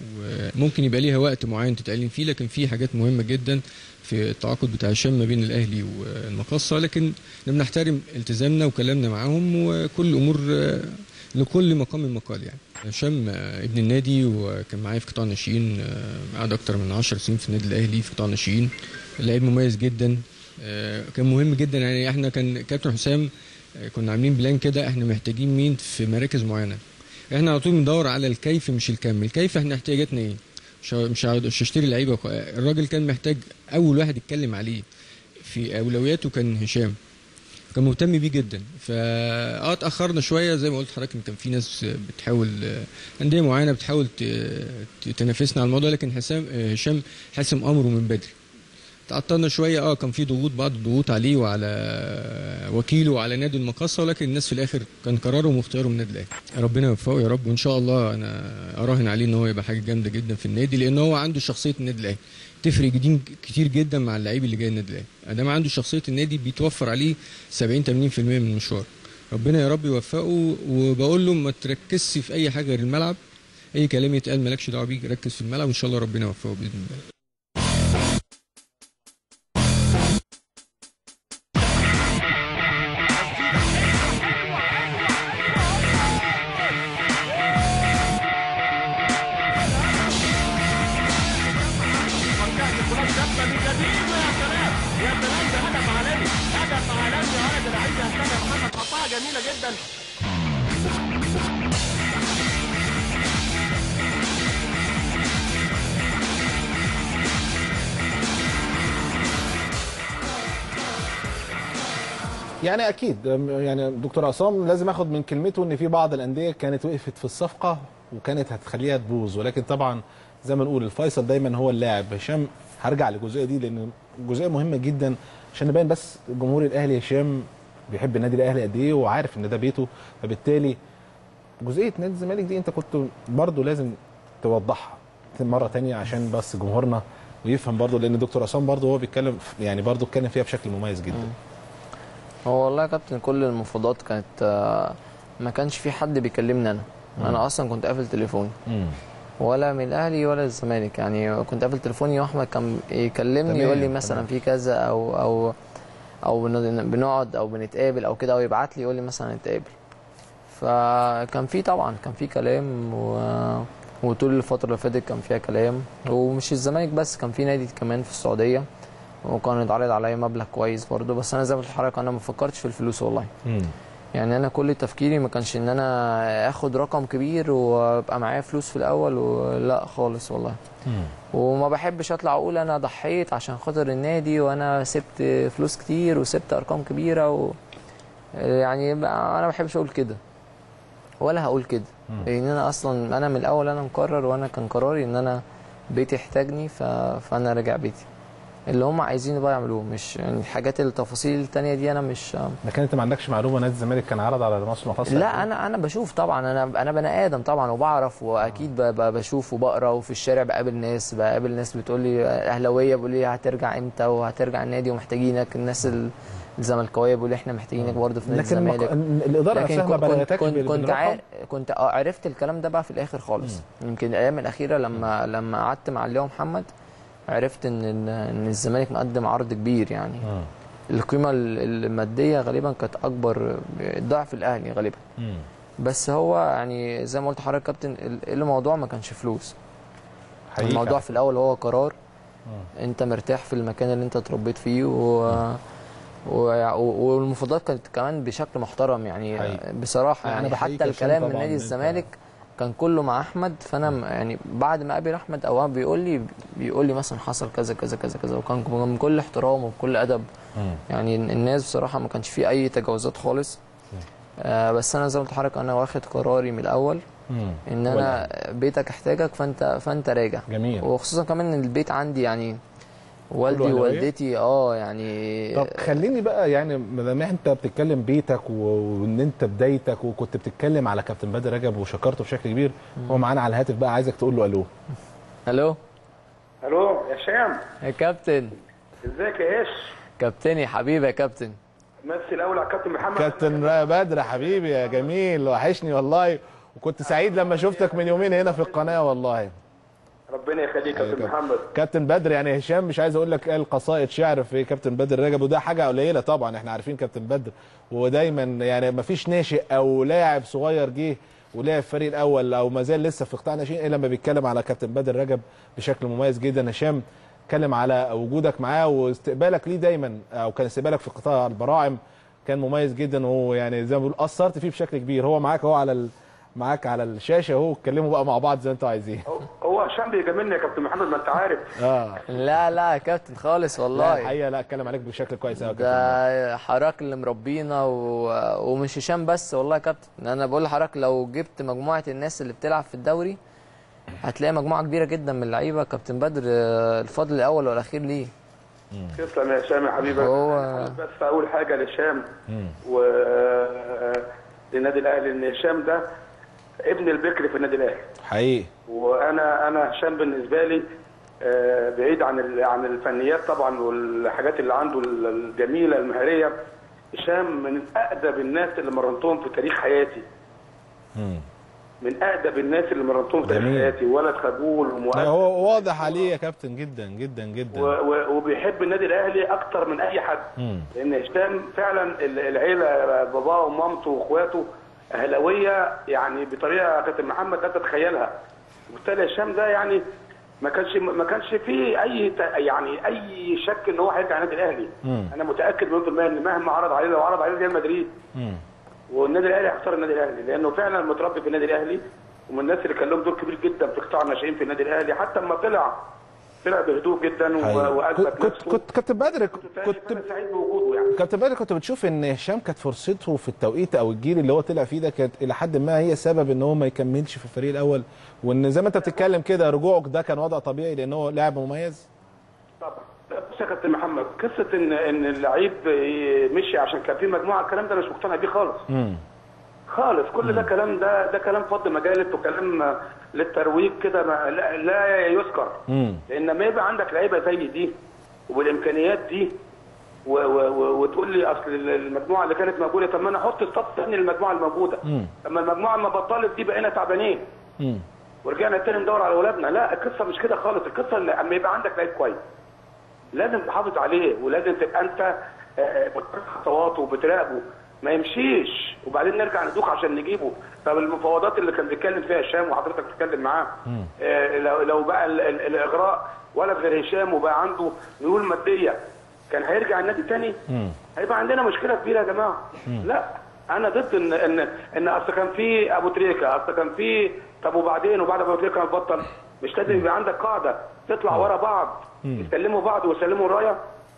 وممكن يبقى ليها وقت معين تتعلم فيه لكن في حاجات مهمه جدا في التعاقد بتاع هشام ما بين الاهلي والمقصه لكن احنا بنحترم التزامنا وكلامنا معاهم وكل الامور آه، لكل مقام مقال يعني هشام آه، ابن النادي وكان معايا في قطاع الناشئين آه، قعد اكتر من 10 سنين في النادي الاهلي في قطاع الناشئين لعيب مميز جدا آه، كان مهم جدا يعني احنا كان كابتن حسام آه، كنا عاملين بلان كده احنا محتاجين مين في مراكز معينه احنا على طول بندور على الكيف مش الكم الكيف احنا احتياجاتنا ايه مش مش هقعد- مش هشتري لعيبه وخ- الراجل كان محتاج اول واحد يتكلم عليه في اولوياته كان هشام كان مهتم بيه جدا فا اه اتاخرنا شويه زي ما قلت لحضرتك إن كان في ناس بتحاول آه، انديه معينه بتحاول ت- ت- تنافسنا على الموضوع لكن حسام آه، هشام حاسم امره من بدري تعطلنا شويه اه كان في ضغوط بعض الضغوط عليه وعلى وكيله وعلى نادي المقاصه ولكن الناس في الاخر كان قرارهم واختيارهم النادي الاهلي ربنا يوفقه يا رب وان شاء الله انا اراهن عليه ان هو يبقى حاجه جامده جدا في النادي لان هو عنده شخصيه النادي الاهلي تفرق جدا كتير جدا مع اللعيب اللي جاي النادي الاهلي ادام عنده شخصيه النادي بيتوفر عليه 70 80% من المشوار ربنا يا رب يوفقه وبقول له ما تركزش في اي حاجه غير الملعب اي كلام يتقال مالكش دعوه بيه ركز في الملعب وان شاء الله ربنا يوفقه باذن الله حطها جميله جدا يعني اكيد يعني دكتور عصام لازم اخد من كلمته ان في بعض الانديه كانت وقفت في الصفقه وكانت هتخليها تبوظ ولكن طبعا زي ما نقول الفيصل دايما هو اللاعب هشام هرجع للجزئيه دي لان جزئيه مهمه جدا عشان نبين بس جمهور الاهلي هشام بيحب النادي الاهلي قد ايه وعارف ان ده بيته فبالتالي جزئيه نادي الزمالك دي انت كنت برضو لازم توضحها مره تانية عشان بس جمهورنا ويفهم برضو لان دكتور عصام برضو هو بيتكلم يعني برضو اتكلم فيها بشكل مميز جدا هو والله يا كابتن كل المفاوضات كانت آه، ما كانش في حد بيكلمني انا مم. انا اصلا كنت قافل تليفوني مم. ولا من الاهلي ولا الزمالك يعني كنت قافل تليفوني واحمد كان يكلمني تمام، يقول لي تمام. مثلا في كذا او او او بن- بنقعد او بنتقابل او كده او يبعت لي يقول لي مثلا نتقابل فكان في طبعا كان في كلام و... وطول الفتره اللي فاتت كان فيها كلام ومش الزمالك بس كان في نادي كمان في السعوديه وكان اتعرض عليا مبلغ كويس برضه بس انا زي ما قلت لحضرتك انا ما فكرتش في الفلوس والله مم. يعني انا كل تفكيري ما كانش ان انا اخد رقم كبير وابقى معايا فلوس في الاول ولا خالص والله مم. وما بحبش اطلع اقول انا ضحيت عشان خاطر النادي وانا سبت فلوس كتير وسبت ارقام كبيره و... يعني بقى انا ما بحبش اقول كده ولا هقول كده مم. لان انا اصلا انا من الاول انا مقرر وانا كان قراري ان انا بيتي يحتاجني ف... فانا راجع بيتي اللي هم عايزينه بقى يعملوه مش يعني الحاجات التفاصيل التانية دي انا مش لكن انت ما عندكش معلومه نادي الزمالك كان عرض على مصر مقاصة لا انا انا بشوف طبعا انا انا بني ادم طبعا وبعرف واكيد ب- ب- بشوف وبقرا وفي الشارع بقابل ناس بقابل ناس بتقول لي اهلاويه بيقول لي هترجع امتى وهترجع النادي ومحتاجينك الناس ال- الزملكاويه بيقول لي احنا محتاجينك برضه في نادي لكن المق- الزمالك الإدارة لكن نفسها ما كنت- بلغتكش كنت بال- كنت بالرقم؟ عا- كنت آه عرفت الكلام ده بقى في الاخر خالص يمكن الايام الاخيره لما لما قعدت مع اللي هو محمد عرفت ان ال- ان الزمالك مقدم عرض كبير يعني القيمه ال- الماديه غالبا كانت اكبر ضعف الاهلي غالبا مم. بس هو يعني زي ما قلت لحضرتك يا كابتن ال- الموضوع ما كانش فلوس حقيقي الموضوع فعلا. في الاول هو قرار انت مرتاح في المكان اللي انت اتربيت فيه و... و... والمفاوضات كانت كمان بشكل محترم يعني حقيقي. بصراحه أنا يعني بحييك حتى يا هشام الكلام من طبعاً نادي إن أنت- الزمالك كان كله مع احمد فانا م- يعني بعد ما قابل احمد او بيقول لي بيقول لي مثلا حصل كذا كذا كذا كذا وكان من كل احترام وبكل ادب مم. يعني الناس بصراحه ما كانش فيه اي تجاوزات خالص آه بس انا زي ما قلت لحضرتك انا واخد قراري من الاول مم. ان انا بيتك احتاجك فانت فانت راجع جميل وخصوصا كمان ان البيت عندي يعني والدي أهلاوية؟ ووالدتي اه يعني طب خليني بقى يعني ما دام انت بتتكلم بيتك و- وان انت بدايتك وكنت بتتكلم على كابتن بدر رجب وشكرته بشكل كبير هو معانا على الهاتف بقى عايزك تقول له الو الو الو يا هشام يا كابتن ازيك يا ايش كابتني حبيبي يا كابتن مسي الاول على الكابتن محمد كابتن بدر حبيبي يا جميل وحشني والله وكنت سعيد لما شفتك من يومين هنا في القناه والله ربنا يخليك يا كابتن محمد كابتن بدر يعني هشام مش عايز اقول لك قال قصائد شعر في كابتن بدر رجب وده حاجه قليله طبعا احنا عارفين كابتن بدر ودايما يعني ما فيش ناشئ او لاعب صغير جه ولعب الفريق الاول او ما زال لسه في قطاع ناشئين الا لما بيتكلم على كابتن بدر رجب بشكل مميز جدا هشام اتكلم على وجودك معاه واستقبالك ليه دايما او كان استقبالك في قطاع البراعم كان مميز جدا وهو يعني زي ما بيقول اثرت فيه بشكل كبير هو معاك هو على ال... معاك على الشاشه اهو اتكلموا بقى مع بعض زي ما انتوا عايزين هو هشام بيجاملني يا كابتن محمد ما انت عارف اه لا لا يا كابتن خالص لا والله الحقيقه لا اتكلم عليك بشكل كويس قوي ده حضرتك اللي مربينا و... ومش هشام بس والله يا كابتن انا بقول لحضرتك لو جبت مجموعه الناس اللي بتلعب في الدوري هتلاقي مجموعه كبيره جدا من اللعيبه كابتن بدر آه، الفضل الاول والاخير ليه تسلم يا هشام يا حبيبي هو- بس اقول حاجه لهشام و للنادي الاهلي ان هشام ده ابن البكر في النادي الاهلي حقيقي وانا انا هشام بالنسبه لي آه، بعيد عن ال- عن الفنيات طبعا والحاجات اللي عنده ال- الجميله المهاريه هشام من اقدم الناس اللي مرنتهم في تاريخ حياتي من اقدم الناس اللي مرنتهم في تاريخ جميل. حياتي ولد خجول لا ومؤدب هو واضح عليه يا كابتن جدا جدا جدا و- و- وبيحب النادي الاهلي اكتر من اي حد مم. لان هشام فعلا ال- العيله باباه ومامته واخواته اهلاويه يعني بطريقه كابتن محمد لا تتخيلها وبالتالي هشام ده يعني ما كانش ما كانش فيه اي ت- يعني اي شك ان هو هيرجع النادي الاهلي مم. انا متاكد مليون في الميه ان مهما عرض عليه لو عرض عليه ريال مدريد مم. والنادي الاهلي هيختار النادي الاهلي لانه فعلا متربي في النادي الاهلي ومن الناس اللي كان لهم دور كبير جدا في قطاع الناشئين في النادي الاهلي حتى لما طلع طلع بهدوء جدا و- حقيقي. واثبت كنت نفسه كنت كابتن بدر كنت انا سعيد بوجوده يعني كابتن بدر كنت بتشوف ان هشام كانت فرصته في التوقيت او الجيل اللي هو طلع فيه ده كانت الى حد ما هي سبب ان هو ما يكملش في الفريق الاول وان زي ما انت بتتكلم كده رجوعك ده كان وضع طبيعي لان هو لاعب مميز طبعا بص يا كابتن محمد قصه ان ان اللعيب مشي عشان كان في مجموعه الكلام ده أنا مش مقتنع بيه خالص امم خالص كل ده كلام ده ده كلام فض مجالس وكلام للترويج كده ما- لا, لا يذكر امم لان لما يبقى عندك لعيبه زي دي وبالامكانيات دي و و و وتقول لي اصل المجموعه اللي كانت موجوده طب ما انا احط ستات ثاني للمجموعه الموجوده امم لما المجموعه ما بطلت دي بقينا تعبانين امم ورجعنا تاني ندور على اولادنا لا القصه مش كده خالص القصه اللي اما يبقى عندك لعيب كويس لازم تحافظ عليه ولازم تبقى انت آه، آه، بتراقب خطواته وبتراقبه ما يمشيش وبعدين نرجع ندوخ عشان نجيبه طب المفاوضات اللي كان بيتكلم فيها هشام وحضرتك بتتكلم معاه آه، لو لو بقى ال- ال- الاغراء ولا غير هشام وبقى عنده ميول ماديه كان هيرجع النادي تاني هيبقى عندنا مشكله كبيره يا جماعه لا انا ضد ان ان ان اصل كان في ابو تريكه اصل كان في طب وبعدين وبعد ابو تريكه بطل مش لازم يبقى عندك قاعده تطلع ورا بعض يسلموا بعض ويسلموا الرايه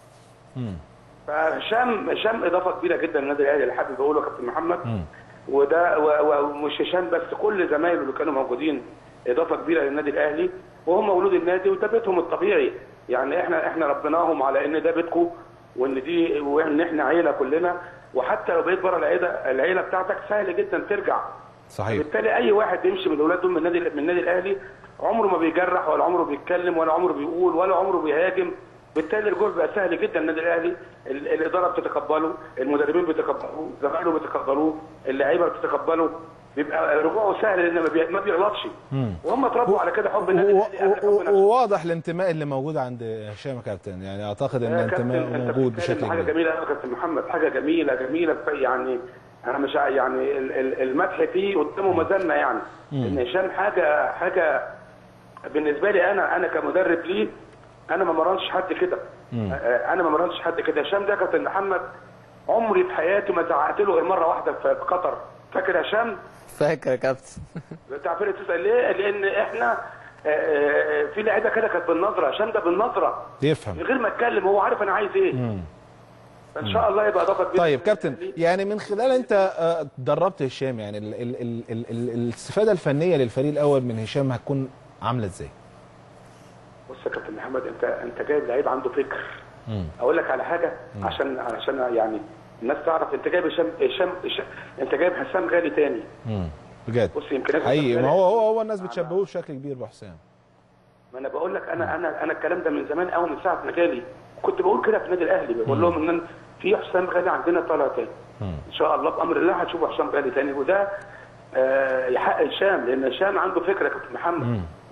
فهشام هشام اضافه كبيره جدا للنادي الاهلي اللي حابب اقوله يا كابتن محمد وده و- و- ومش هشام بس كل زمايله اللي كانوا موجودين اضافه كبيره للنادي الاهلي وهم مولود النادي وده بيتهم الطبيعي يعني احنا احنا ربيناهم على ان ده بيتكم وان دي وان احنا عيله كلنا وحتى لو بقيت بره العيله العيله بتاعتك سهل جدا ترجع صحيح بالتالي اي واحد بيمشي من الاولاد دول من النادي من النادي الاهلي عمره ما بيجرح ولا عمره بيتكلم ولا عمره بيقول ولا عمره بيهاجم بالتالي الجول بقى سهل جدا النادي الاهلي ال- الاداره بتتقبله المدربين بيتقبلوه زمايله بيتقبلوه اللعيبه بتتقبله بيبقى رجوعه سهل لان ما بي- ما بيغلطش مم. وهم اتربوا على كده حب النادي و- الاهلي قبل حب و- نفسه. وواضح الانتماء اللي موجود عند هشام يا كابتن يعني اعتقد ان يا كابتن، الانتماء أنت موجود بتتكلم بشكل حاجه كبير جميله قوي يا كابتن محمد حاجه جميله جميله يعني انا مش ع- يعني ال- ال- المدح فيه قدامه مزنه يعني مم. ان هشام حاجه حاجه بالنسبه لي انا انا كمدرب ليه انا ما مرنش حد كده مم. آه، انا ما مرنش حد كده هشام ده كابتن محمد عمري في حياتي ما زعقت له غير مره واحده في قطر فاكر هشام فاكر يا كابتن انت عارف تسال ليه لان احنا آه، آه، في لعيبه كده كانت بالنظره هشام ده بالنظره يفهم من غير ما اتكلم هو عارف انا عايز ايه مم. فان شاء الله يبقى اضافه كبيره طيب كابتن يعني من خلال انت آه، دربت هشام يعني ال ال ال ال ال الاستفاده الفنيه للفريق الاول من هشام هتكون عامله ازاي؟ بص يا كابتن محمد انت انت جايب لعيب عنده فكر مم. اقول لك على حاجه عشان عشان يعني الناس تعرف انت جايب هشام هشام هشام- انت جايب حسام غالي تاني مم. بجد بص يمكن أنا حقيقي حسام ما غالي- هو هو هو الناس بتشبهوه بشكل كبير بحسام ما انا بقول لك انا انا انا الكلام ده من زمان قوي من ساعه ما جالي كنت بقول كده في النادي الاهلي بقول لهم ان في حسام غالي عندنا طالع تاني ان شاء الله بامر الله هتشوفوا حسام غالي تاني وده آه، يحقق هشام لان هشام عنده فكره يا كابتن محمد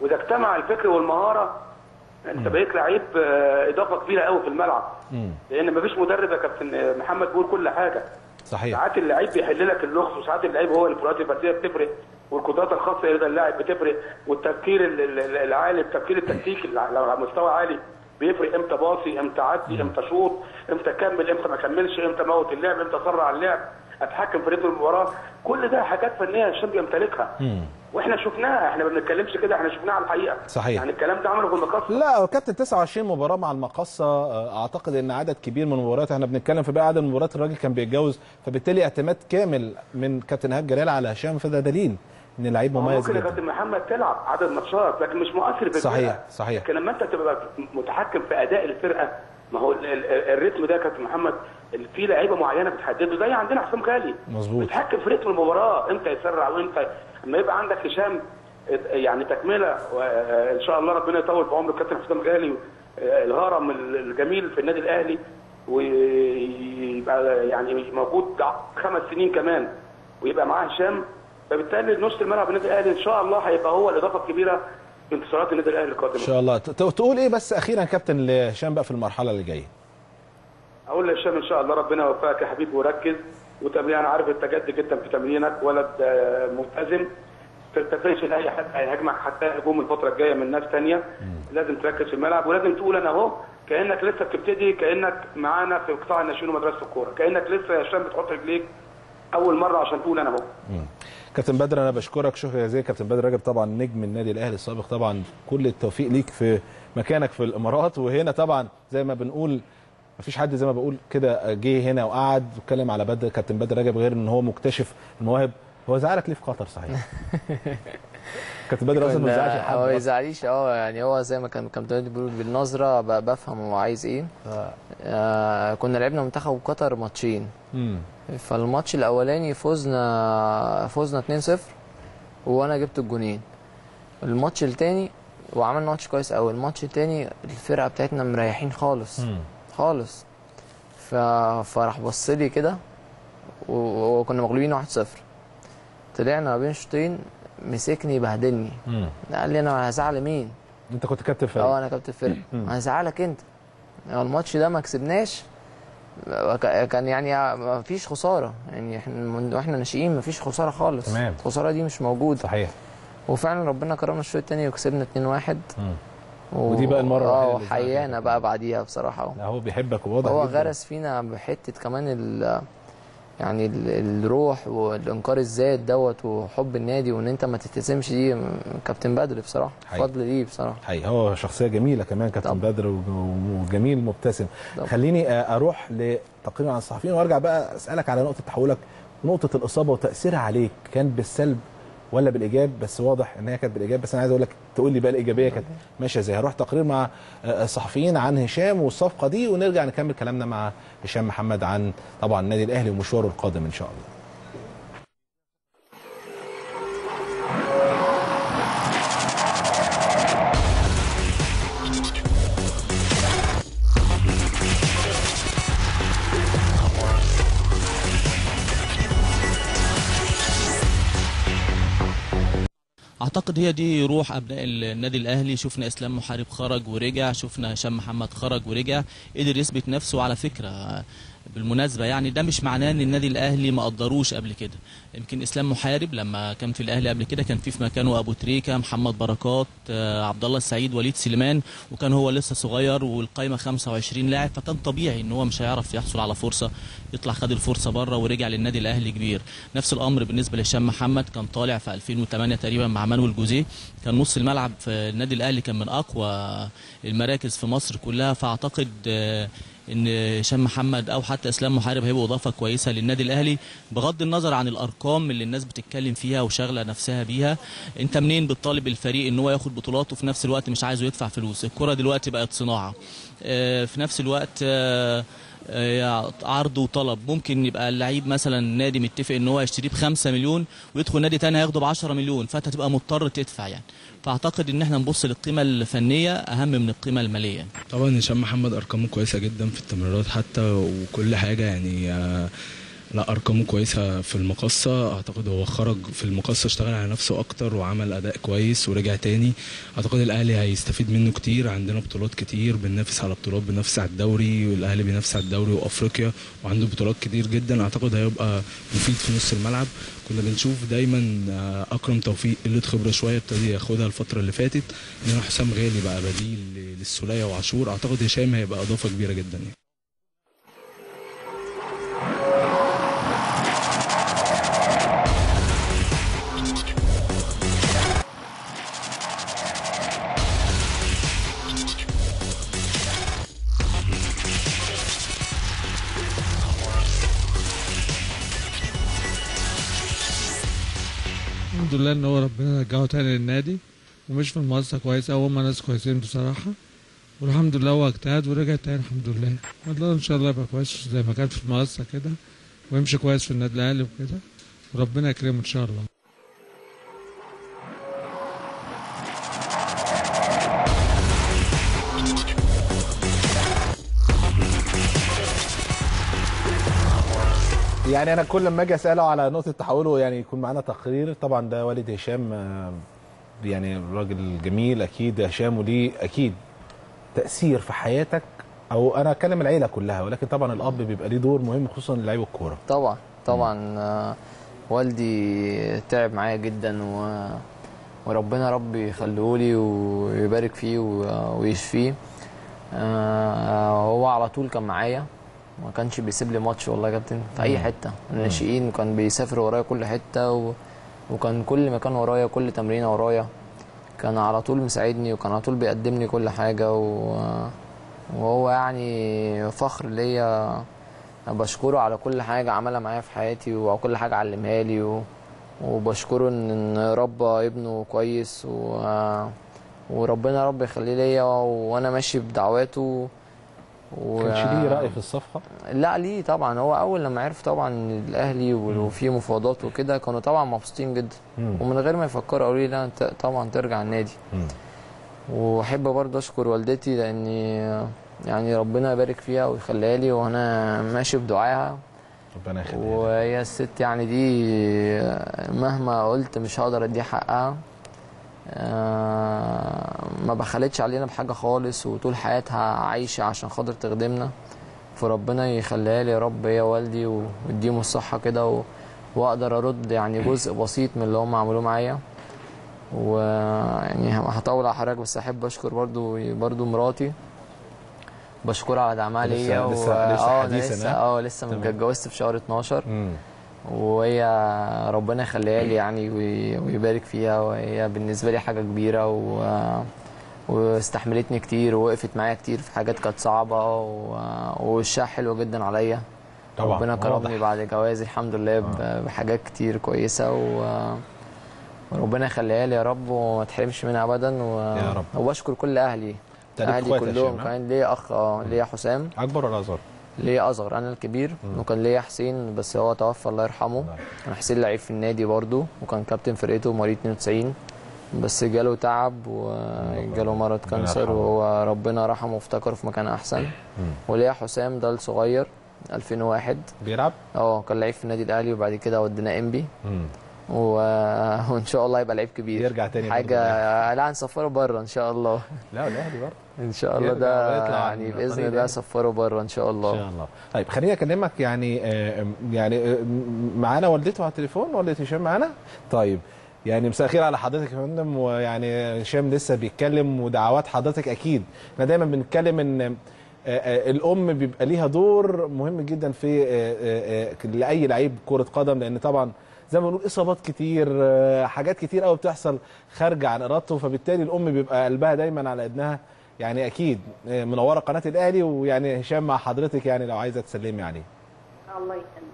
واذا اجتمع الفكر والمهاره انت بقيت لعيب آه، اضافه كبيره قوي في الملعب لان مفيش مدرب يا كابتن محمد بيقول كل حاجه صحيح ساعات اللعيب بيحل لك اللغز وساعات اللعيب هو الفروقات الفرديه بتفرق والقدرات الخاصه لدى اللاعب بتفرق والتفكير ال- ال- العالي التفكير التكتيكي اللي لو على مستوى عالي بيفرق امتى باصي امتى عدي امتى شوط امتى اكمل امتى ما اكملش امتى موت اللعب امتى اسرع اللعب اتحكم في رتم المباراه كل ده حاجات فنيه هشام بيمتلكها واحنا شفناها احنا ما بنتكلمش كده احنا شفناها على الحقيقه صحيح. يعني الكلام ده عمله في المقص لا كابتن 29 مباراه مع المقصه آه، اعتقد ان عدد كبير من المباريات احنا بنتكلم في بقى عدد المباريات الراجل كان بيتجوز فبالتالي اعتماد كامل من كابتن ايهاب جلال على هشام فده دليل ان لعيب مميز ممكن يا جدا كابتن محمد تلعب عدد ماتشات لكن مش مؤثر في صحيح الفرقة. صحيح لكن لما انت تبقى متحكم في اداء الفرقه ما هو ال- ال- الريتم ده يا كابتن محمد ال- في لعيبه معينه بتحدده زي عندنا حسام غالي مظبوط بتحكم في رتم المباراه امتى يسرع وامتى لما يبقى عندك هشام يعني تكمله وان شاء الله ربنا يطول في عمر الكابتن حسام غالي آه، الهرم الجميل في النادي الاهلي ويبقى يعني موجود خمس سنين كمان ويبقى معاه هشام فبالتالي نص الملعب النادي الاهلي ان شاء الله هيبقى هو الاضافه الكبيره في انتصارات النادي الاهلي القادمه ان شاء الله ت- ت- تقول ايه بس اخيرا كابتن لهشام بقى في المرحله اللي جايه اقول لهشام ان شاء الله ربنا يوفقك يا حبيبي وركز وتمرين انا عارف انت جد جدا في تمرينك ولد آه، ملتزم ما تلتفتش لاي حد هيهاجمك حتى هجوم الفتره الجايه من ناس ثانيه لازم تركز في الملعب ولازم تقول انا اهو كانك لسه بتبتدي كانك معانا في قطاع الناشئين ومدرسه الكوره كانك لسه يا هشام بتحط رجليك اول مره عشان تقول انا اهو كابتن بدر انا بشكرك شكرا جزيلا كابتن بدر رجب طبعا نجم النادي الاهلي السابق طبعا كل التوفيق ليك في مكانك في الامارات وهنا طبعا زي ما بنقول مفيش حد زي ما بقول كده جه هنا وقعد واتكلم على بدر كابتن بدر رجب غير ان هو مكتشف المواهب هو زعلك ليه في قطر صحيح كابتن بدر اصلا ما كنا- بيزعلش حد هو ما أصلاً. يزعليش اه يعني هو زي ما كان كابتن بيقول بالنظره ب- بفهم هو عايز ايه آه كنا لعبنا منتخب قطر ماتشين مم. فالماتش الاولاني فزنا فزنا 2-0 وانا جبت الجونين الماتش التاني وعملنا ماتش كويس قوي الماتش التاني الفرقه بتاعتنا مريحين خالص مم. خالص ف... فراح بص لي كده و- وكنا مغلوبين 1-0 طلعنا ما بين شوطين مسكني بهدلني مم. قال لي انا هزعل مين انت كنت كابتن فريق اه انا كابتن فرقه مم. هزعلك انت هو الماتش ده ما كسبناش ك- كان يعني ما فيش خساره يعني احنا من واحنا ناشئين ما فيش خساره خالص تمام. الخساره دي مش موجوده صحيح وفعلا ربنا كرمنا الشوط الثاني وكسبنا 2-1 مم. و... ودي بقى المرة اه الوحيدة اللي وحيانا بقى بعديها بصراحه لا هو بيحبك وواضح هو جداً. غرس فينا بحته كمان ال يعني ال- الروح والانكار الذات دوت وحب النادي وان انت ما تلتزمش دي م- كابتن بدر بصراحه حقيقي. فضل ليه بصراحه حقيقي هو شخصيه جميله كمان كابتن بدر و- وجميل مبتسم طبعا. خليني آه، اروح لتقرير عن الصحفيين وارجع بقى اسالك على نقطه تحولك ونقطه الاصابه وتاثيرها عليك كان بالسلب ولا بالايجاب بس واضح ان هي كانت بالايجاب بس انا عايز اقول لك تقول لي بقى الايجابيه كانت ماشيه ازاي هروح تقرير مع آه، الصحفيين عن هشام والصفقه دي ونرجع نكمل كلامنا مع هشام محمد عن طبعا النادي الاهلي ومشواره القادم ان شاء الله اعتقد هي دي روح ابناء النادي الاهلي شفنا اسلام محارب خرج ورجع شفنا هشام محمد خرج ورجع قدر يثبت نفسه على فكره بالمناسبه يعني ده مش معناه ان النادي الاهلي ما قدروش قبل كده يمكن اسلام محارب لما كان في الاهلي قبل كده كان في في مكانه ابو تريكه محمد بركات آه، عبد الله السعيد وليد سليمان وكان هو لسه صغير والقايمه 25 لاعب فكان طبيعي ان هو مش هيعرف يحصل على فرصه يطلع خد الفرصه بره ورجع للنادي الاهلي كبير نفس الامر بالنسبه لهشام محمد كان طالع في 2008 تقريبا مع مانويل جوزيه كان نص الملعب في النادي الاهلي كان من اقوى المراكز في مصر كلها فاعتقد آه، ان هشام محمد او حتى اسلام محارب هيبقوا اضافه كويسه للنادي الاهلي بغض النظر عن الارقام اللي الناس بتتكلم فيها وشاغله نفسها بيها انت منين بتطالب الفريق ان هو ياخد بطولات وفي نفس الوقت مش عايزه يدفع فلوس الكره دلوقتي بقت صناعه آه، في نفس الوقت آه، آه، عرض وطلب ممكن يبقى اللعيب مثلا نادي متفق ان هو يشتريه ب 5 مليون ويدخل نادي تاني هياخده ب 10 مليون فانت تبقى مضطر تدفع يعني فاعتقد ان احنا نبص للقيمه الفنيه اهم من القيمه الماليه طبعا هشام محمد ارقامه كويسه جدا في التمريرات حتى وكل حاجه يعني آه، لا ارقامه كويسه في المقصه اعتقد هو خرج في المقصه اشتغل على نفسه اكتر وعمل اداء كويس ورجع تاني اعتقد الاهلي هيستفيد منه كتير عندنا بطولات كتير بننافس على بطولات بننافس على الدوري والاهلي بينافس على الدوري وافريقيا وعنده بطولات كتير جدا اعتقد هيبقى مفيد في نص الملعب كنا بنشوف دايما آه، اكرم توفيق قله خبره شويه ابتدي ياخدها الفتره اللي فاتت انما حسام غالي بقى بديل للسوليه وعاشور اعتقد هشام هيبقى اضافه كبيره جدا يعني. الحمد لله ان هو ربنا رجعه تاني للنادي ومش في المنصة كويسة وهم ناس كويسين بصراحة والحمد لله هو اجتهد ورجع تاني الحمد لله والله ان شاء الله يبقى كويس زي ما كان في المنصة كده ويمشي كويس في النادي الاهلي وكده وربنا يكرمه ان شاء الله يعني انا كل لما اجي اساله على نقطه تحوله يعني يكون معانا تقرير طبعا ده والد هشام آه، يعني راجل جميل اكيد هشام وليه اكيد تاثير في حياتك او انا اتكلم العيله كلها ولكن طبعا الاب بيبقى ليه دور مهم خصوصا لعيب الكوره طبعا طبعا آه، والدي تعب معايا جدا و... وربنا رب يخليهولي ويبارك فيه و- ويشفيه آه، هو على طول كان معايا ما كانش بيسيب لي ماتش والله يا كابتن في اي مم. حته الناشئين كان بيسافر ورايا كل حته و... وكان كل مكان ورايا كل تمرينه ورايا كان على طول مساعدني وكان على طول بيقدم لي كل حاجه و... وهو يعني فخر ليا بشكره على كل حاجة عملها معايا في حياتي وعلى كل حاجة علمها لي و... وبشكره ان إن ربى ابنه كويس و... وربنا رب يخليه ليا وانا ماشي بدعواته و... كانش ليه راي في الصفقه لا ليه طبعا هو اول لما عرف طبعا إن الاهلي وفي مفاوضات وكده كانوا طبعا مبسوطين جدا مم. ومن غير ما يفكروا قالوا لي لا انت طبعا ترجع النادي مم. واحب برضه اشكر والدتي لاني يعني ربنا يبارك فيها ويخليها لي وانا ماشي بدعائها ربنا يخليك وهي الست يعني دي مهما قلت مش هقدر اديها حقها آه، ما بخلتش علينا بحاجه خالص وطول حياتها عايشه عشان خاطر تخدمنا فربنا يخليها لي يا رب هي والدي ويديهم الصحه كده و... واقدر ارد يعني جزء بسيط من اللي هم عملوه معايا ويعني هطول على حضرتك بس احب اشكر برضو برضو مراتي بشكرها على دعمها لسه- ليا و- لسه- لسه اه أنا حديثاً، لسه ها؟ اه لسه تمام. اتجوزت في شهر 12 وهي ربنا يخليها لي يعني وي- ويبارك فيها وهي بالنسبه لي حاجه كبيره و واستحملتني كتير ووقفت معايا كتير في حاجات كانت صعبه و... ووشها حلو جدا عليا طبعاً، ربنا كرمني واضح. بعد جوازي الحمد لله ب... بحاجات كتير كويسه و... وربنا يخليها لي يا رب وما تحرمش منها ابدا و... يا رب. وبشكر كل اهلي أنت ليك اهلي إخوات يا كلهم هشام، ها؟ كمان ليا اخ اه ليا حسام اكبر ولا اصغر؟ ليا اصغر انا الكبير وكان ليا حسين بس هو توفى الله يرحمه كان حسين لعيب في النادي برضو وكان كابتن فرقته مواليد 92 بس جاله تعب وجاله مرض كانسر يرحمه. وهو ربنا رحمه وافتكره في مكان احسن وليا حسام ده الصغير 2001 بيلعب؟ اه كان لعيب في النادي الاهلي وبعد كده وديناه انبي و... وان شاء الله يبقى لعيب كبير يرجع تاني برضه حاجه لا هنسفره بره ان شاء الله لا الاهلي برضه ان شاء الله يرجع ده ويطلع يعني عن باذن طريق الله الأهلي. سفره بره ان شاء الله ان شاء الله طيب خليني اكلمك يعني آه، يعني آه، معانا والدته على التليفون والدة هشام معانا طيب يعني مساء الخير على حضرتك يا فندم ويعني هشام لسه بيتكلم ودعوات حضرتك اكيد احنا دايما بنتكلم ان آه، آه، الام بيبقى ليها دور مهم جدا في آه، آه، آه، لاي لعيب كره قدم لان طبعا زي ما بنقول اصابات كتير آه، حاجات كتير قوي بتحصل خارجه عن ارادته فبالتالي الام بيبقى قلبها دايما على ابنها يعني اكيد آه، منوره قناه الاهلي ويعني هشام مع حضرتك يعني لو عايزه تسلمي عليه الله يسلمك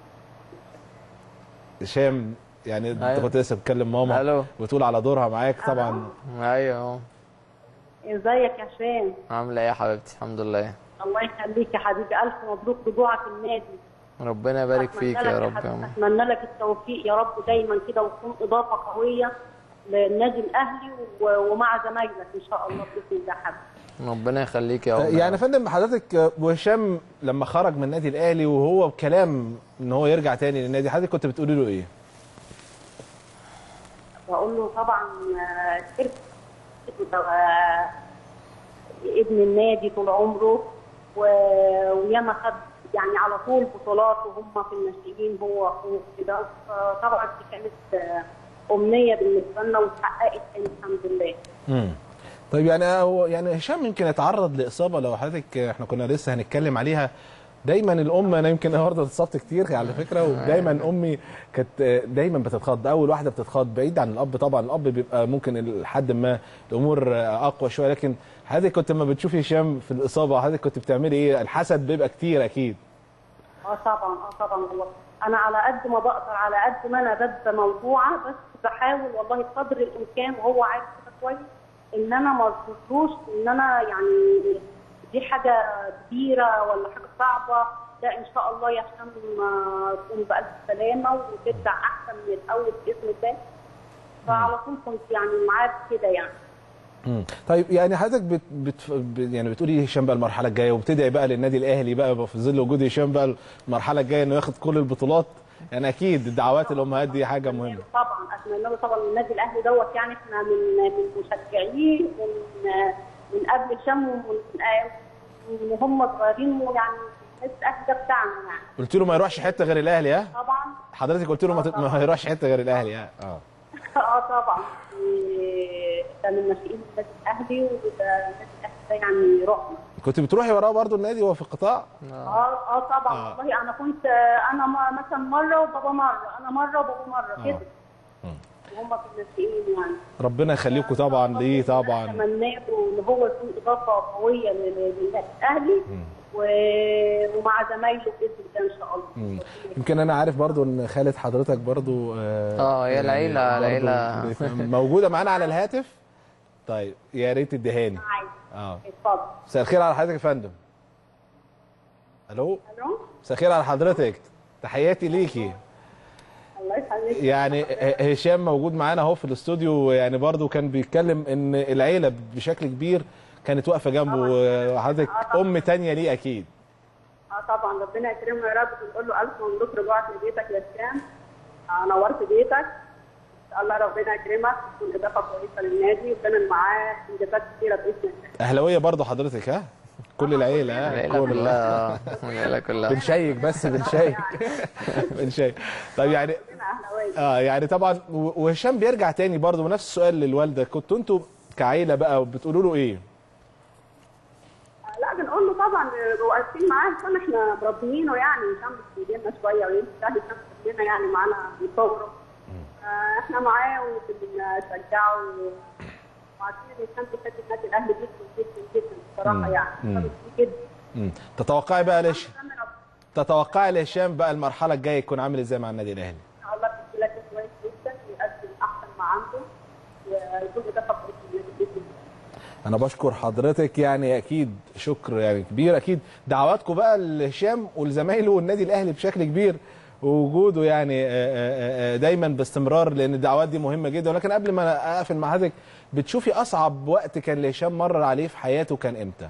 هشام يعني انت أيوة. كنت لسه بتكلم ماما ألو. بتقول على دورها معاك طبعا ايوه ازيك يا شان عامله ايه يا حبيبتي الحمد لله الله يخليك يا حبيبي الف مبروك رجوعك النادي ربنا يبارك أتمنى فيك لك يا رب حبيبي- يا عم اتمنى لك التوفيق يا رب دايما كده وتكون اضافه قويه للنادي الاهلي و- ومع زمايلك ان شاء الله باذن الله حبيبي ربنا يخليك يا رب يعني يا فندم حضرتك وهشام لما خرج من النادي الاهلي وهو بكلام ان هو يرجع تاني للنادي حضرتك كنت بتقولي له ايه؟ بقول له طبعا آه، كتير آه، ابن النادي طول عمره و- وياما خد يعني على طول بطولات وهم في الناشئين هو واخوه كده فطبعا دي كانت آه، امنيه بالنسبه لنا واتحققت تاني الحمد لله امم طيب يعني هو يعني هشام يمكن اتعرض لاصابه لو حضرتك احنا كنا لسه هنتكلم عليها دايما الام انا يمكن النهارده اتصبت كتير على فكره ودايما امي كانت دايما بتتخض اول واحده بتتخض بعيد عن الاب طبعا الاب بيبقى ممكن لحد ما الامور اقوى شويه لكن حضرتك كنت لما بتشوفي هشام في الاصابه حضرتك كنت بتعملي ايه الحسد بيبقى كتير اكيد اه طبعا اه طبعا والله انا على قد ما بقدر على قد ما انا ببقى موضوعه بس بحاول والله بقدر الامكان وهو عارف كده كويس ان انا ما اظبطوش ان انا يعني دي حاجه كبيره ولا حاجه صعبه لا ان شاء الله يا هشام آه، تقوم بالف سلامه وترجع احسن من الاول باذن الله فعلى طول كنت يعني معاه كده يعني مم. طيب يعني حضرتك بت بت ب- يعني بتقولي هشام بقى المرحله الجايه وبتدعي بقى للنادي الاهلي بقى في ظل وجود هشام بقى المرحله الجايه انه ياخد كل البطولات يعني اكيد الدعوات الامهات دي حاجه مهمه طبعا اتمنى له طبعا النادي الاهلي دوت يعني احنا من من مشجعيه من من قبل هشام ومن من وهم صغيرين ويعني النادي الاهلي ده بتاعنا يعني قلت له ما يروحش حته غير الاهلي ها طبعا حضرتك قلت له ما, ت- ما يروحش حته غير الاهلي ها اه اه طبعا إيه، ده من ناشئين النادي الاهلي وده النادي الاهلي ده يعني رعب كنت بتروحي وراه برضه النادي وهو في القطاع اه اه طبعا آه. والله انا كنت آه، انا م- مثلا مره وبابا مره انا مره وبابا مره كده وهم في الناشئين يعني ربنا يخليكم طبعا ليه طبعا اتمنى له ان هو يكون اضافه قويه لل- للنادي الاهلي و- ومع زمايله باذن الله ان شاء الله مم. يمكن انا عارف برضو ان خالة حضرتك برضو اه, آه، هي العيلة- برضو العيلة. موجوده معانا على الهاتف طيب يا ريت تدهاني اه اتفضل مساء الخير على حضرتك يا فندم الو الو مساء الخير على حضرتك تحياتي ليكي الله يخليك يعني ه- هشام موجود معانا اهو في الاستوديو يعني برضو كان بيتكلم ان العيله بشكل كبير كانت واقفه جنبه وحضرتك ام تانية ليه اكيد اه طبعا ربنا يكرمه يا رب ونقول له الف مبروك رجوعك لبيتك يا هشام آه نورت بيتك ان شاء الله ربنا يكرمك وتكون اضافه كويسه للنادي وكان معاه انجازات كثيره باذن الله اهلاويه برضو حضرتك ها كل العيله ها العيلة كل- كلها آه، العيلة كلها بنشيك بس بنشيك بنشيك طيب يعني اه يعني طبعا و- وهشام بيرجع تاني برضه ونفس السؤال للوالده كنتوا انتوا كعيله بقى بتقولوا له ايه؟ آه، لا بنقول له طبعا واقفين معاه عشان احنا مربيينه يعني هشام بيدينا شويه ويمشي هشام كلنا يعني معانا بيصوره آه، احنا معاه وبنشجعه وعارفين ان هشام بيحب النادي الاهلي جدا جدا جدا بصراحه مم. يعني مم. بيحبه جدا مم. تتوقعي بقى ليش تتوقعي لهشام بقى المرحله الجايه يكون عامل ازاي مع النادي الاهلي؟ ان شاء الله باذن الله كويس جدا ويقدم احسن ما عنده ويكون اضافه كويسه للنادي باذن الله انا بشكر حضرتك يعني اكيد شكر يعني كبير اكيد دعواتكم بقى لهشام ولزمايله والنادي الاهلي بشكل كبير ووجوده يعني آه، آه، آه، دايما باستمرار لان الدعوات دي مهمه جدا ولكن قبل ما اقفل مع حضرتك بتشوفي اصعب وقت كان لهشام مر عليه في حياته كان امتى؟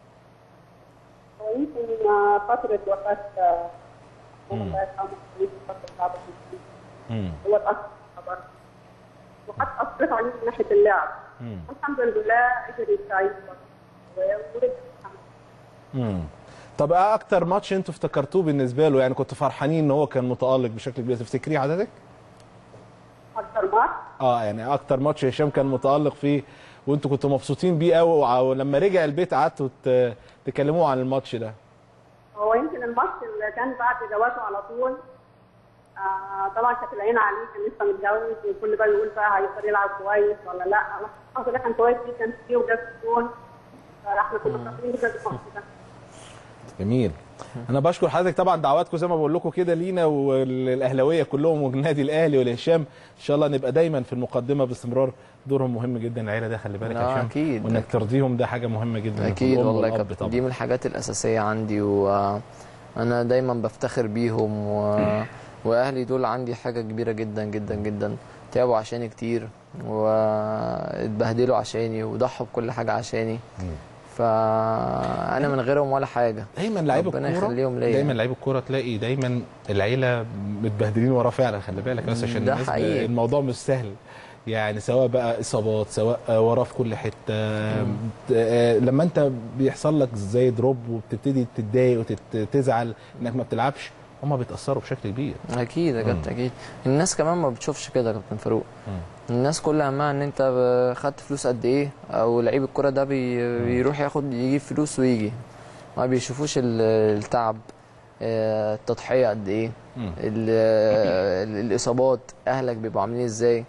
ويمكن آه، فتره وفاه آه، مم. الله يرحمه يمكن فتره صعبه جدا مم. هو اتاثر برضه وحتى اثرت عليه من ناحيه اللعب مم. الحمد لله قدر يستعيد برضه ورجع مم. طب ايه اكتر ماتش انتوا افتكرتوه بالنسبه له يعني كنتوا فرحانين ان هو كان متالق بشكل كبير تفتكريه حضرتك؟ اكتر ماتش اه يعني اكتر ماتش هشام كان متالق فيه وانتوا كنتوا مبسوطين بيه قوي ولما رجع البيت قعدتوا ت- تكلموه عن الماتش ده هو يمكن الماتش اللي كان بعد جوازه على طول آه طبعا كانت العين عليه كان لسه متجوز وكل بقى يقول بقى هيقدر يلعب كويس ولا لا الحمد لله كان كويس جدا فيه وجاب جول فاحنا كنا فاكرين جدا الماتش ده جميل انا بشكر حضرتك طبعا دعواتكم زي ما بقول لكم كده لينا والاهلاويه كلهم والنادي الاهلي والهشام ان شاء الله نبقى دايما في المقدمه باستمرار دورهم مهم جدا العيله ده خلي بالك يا آه، هشام أكيد. وانك ترضيهم ده حاجه مهمه جدا اكيد الأم والله والأب كابتن طبعا دي من الحاجات الاساسيه عندي وانا دايما بفتخر بيهم و... واهلي دول عندي حاجه كبيره جدا جدا جدا تعبوا عشاني كتير واتبهدلوا عشاني وضحوا بكل حاجه عشاني فانا من غيرهم ولا حاجه دايما لعيب ربنا الكوره يخليهم ليا دايما لعيب الكوره تلاقي دايما العيله متبهدلين وراه فعلا خلي بالك بس عشان ده الناس ب- حقيقي. الموضوع مش سهل يعني سواء بقى اصابات سواء آه، وراه في كل حته آه، لما انت بيحصل لك زي دروب وبتبتدي تتضايق وتزعل انك ما بتلعبش هم بيتاثروا بشكل كبير اكيد يا كابتن اكيد الناس كمان ما بتشوفش كده يا كابتن فاروق الناس كل همها ان انت ب- خدت فلوس قد ايه او لعيب الكرة ده بي بيروح ياخد يجيب فلوس ويجي ما بيشوفوش ال- التعب آه، التضحية قد ايه ال- ال- الاصابات اهلك بيبقوا عاملين ازاي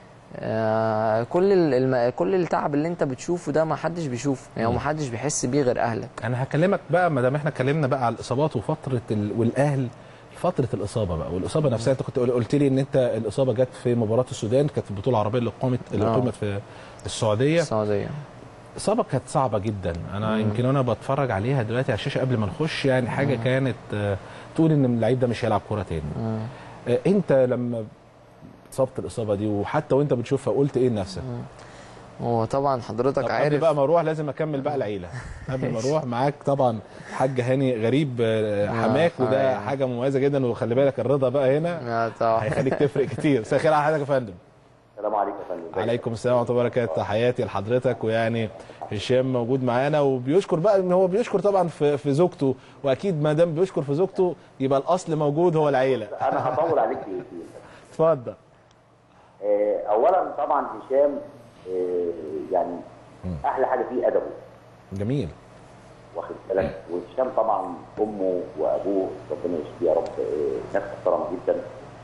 آه، كل ال- الم... كل التعب اللي انت بتشوفه ده ما حدش بيشوفه يعني ما حدش بيحس بيه غير اهلك انا هكلمك بقى ما دام احنا اتكلمنا بقى على الاصابات وفتره ال... والاهل فتره الاصابه بقى والاصابه نفسها انت كنت قل- قلت لي ان انت الاصابه جت في مباراه السودان كانت البطوله العربيه اللي قامت اللي آه. قامت في السعوديه السعوديه اصابه كانت صعبه جدا انا مم. يمكن وانا بتفرج عليها دلوقتي على الشاشه قبل ما نخش يعني حاجه مم. كانت آه، تقول ان اللعيب ده مش هيلعب كوره تاني مم. آه، انت لما اتصبت الاصابه دي وحتى وانت بتشوفها قلت ايه لنفسك هو طبعا حضرتك طب قبل عارف بقى ما اروح لازم اكمل بقى العيله قبل ما اروح معاك طبعا حاج هاني غريب آه، حماك وده حماية. حاجه مميزه جدا وخلي بالك الرضا بقى هنا طبعا هيخليك تفرق كتير مساء الخير على حضرتك يا فندم السلام عليكم يا فندم عليكم السلام ورحمه الله وبركاته تحياتي لحضرتك ويعني هشام موجود معانا وبيشكر بقى ان هو بيشكر طبعا في في زوجته واكيد ما دام بيشكر في زوجته يبقى الاصل موجود هو العيله انا هطول عليك دقيقتين اتفضل آه، اولا طبعا هشام آه، يعني احلى حاجه فيه ادبه جميل واخد بالك وهشام طبعا امه وابوه ربنا يشفيه يا رب آه، ناس محترمه جدا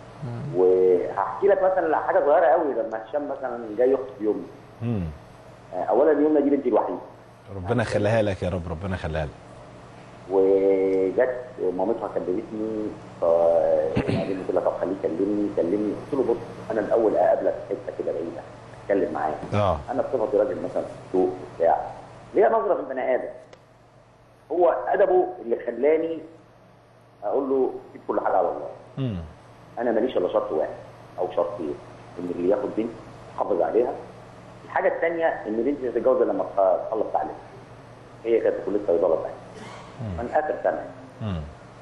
وهحكي لك مثلا حاجه صغيره قوي لما هشام مثلا جاي يخطب يومي مم. آه، اولا يومنا دي بنتي الوحيده ربنا يخليها لك يا رب ربنا يخليها لك وجت مامتها كلمتني فبعدين قلت لها طب خليه يكلمني كلمني قلت له بص انا الاول اقابلك في حته كده بعيده اتكلم معاك اه انا بصفتي راجل مثلا في السوق بتاع ليا نظره في البني ادم هو ادبه اللي خلاني اقول له سيب كل حاجه على الله مم. انا ماليش الا شرط واحد او شرطين ان اللي ياخد بنتي يحافظ عليها الحاجه الثانيه ان بنتي تتجوز لما تخلص تعليم هي كانت في كليه صيدله بقى من اخر سنه مم.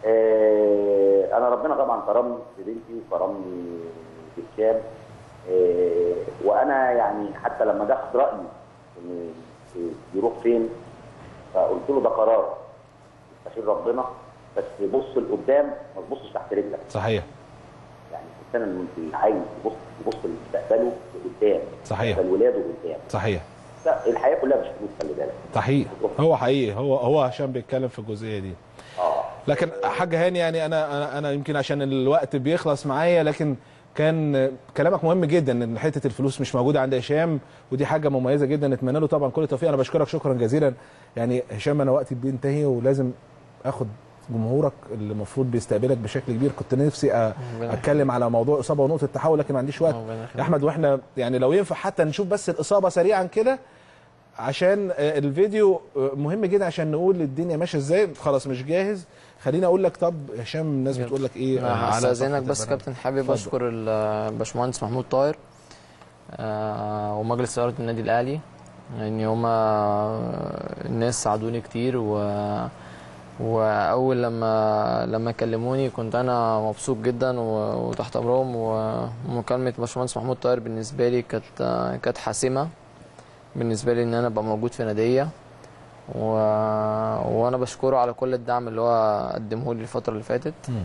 آه، انا ربنا طبعا كرمني ببنتي وكرمني بهشام آه، وانا يعني حتى لما جه اخد رايي ان يروح فين فقلت له ده قرار استشير ربنا بس بص لقدام ما تبصش تحت رجلك صحيح يعني الانسان اللي عايز يبص يبص لمستقبله لقدام صحيح. مستقبل ولاده قدام صحيح لا الحياه كلها مش فلوس خلي بالك صحيح هو حقيقي هو هو هشام بيتكلم في الجزئيه دي لكن حاج هاني يعني انا انا انا يمكن عشان الوقت بيخلص معايا لكن كان كلامك مهم جدا ان حته الفلوس مش موجوده عند هشام ودي حاجه مميزه جدا نتمنى له طبعا كل التوفيق انا بشكرك شكرا جزيلا يعني هشام انا وقتي بينتهي ولازم اخد جمهورك اللي المفروض بيستقبلك بشكل كبير كنت نفسي أ- ربنا اتكلم على موضوع اصابه ونقطه تحول لكن ما عنديش وقت ربنا يخليك. يا احمد واحنا يعني لو ينفع حتى نشوف بس الاصابه سريعا كده عشان آه، الفيديو آه، مهم جدا عشان نقول الدنيا ماشيه ازاي خلاص مش جاهز خليني اقول لك طب هشام الناس بتقول لك ايه آه، انا على هستاذنك صفحة بس البرنامج. كابتن حابب اتفضل. اشكر ال- الباشمهندس محمود طاهر آه، ومجلس اداره النادي الاهلي يعني هما الناس ساعدوني كتير و واول لما لما كلموني كنت انا مبسوط جدا و- وتحت امرهم ومكالمه باشمهندس محمود طاهر بالنسبه لي كانت كانت حاسمه بالنسبه لي ان انا ابقى موجود في ناديه و... وانا بشكره على كل الدعم اللي هو قدمه لي الفتره اللي فاتت مم.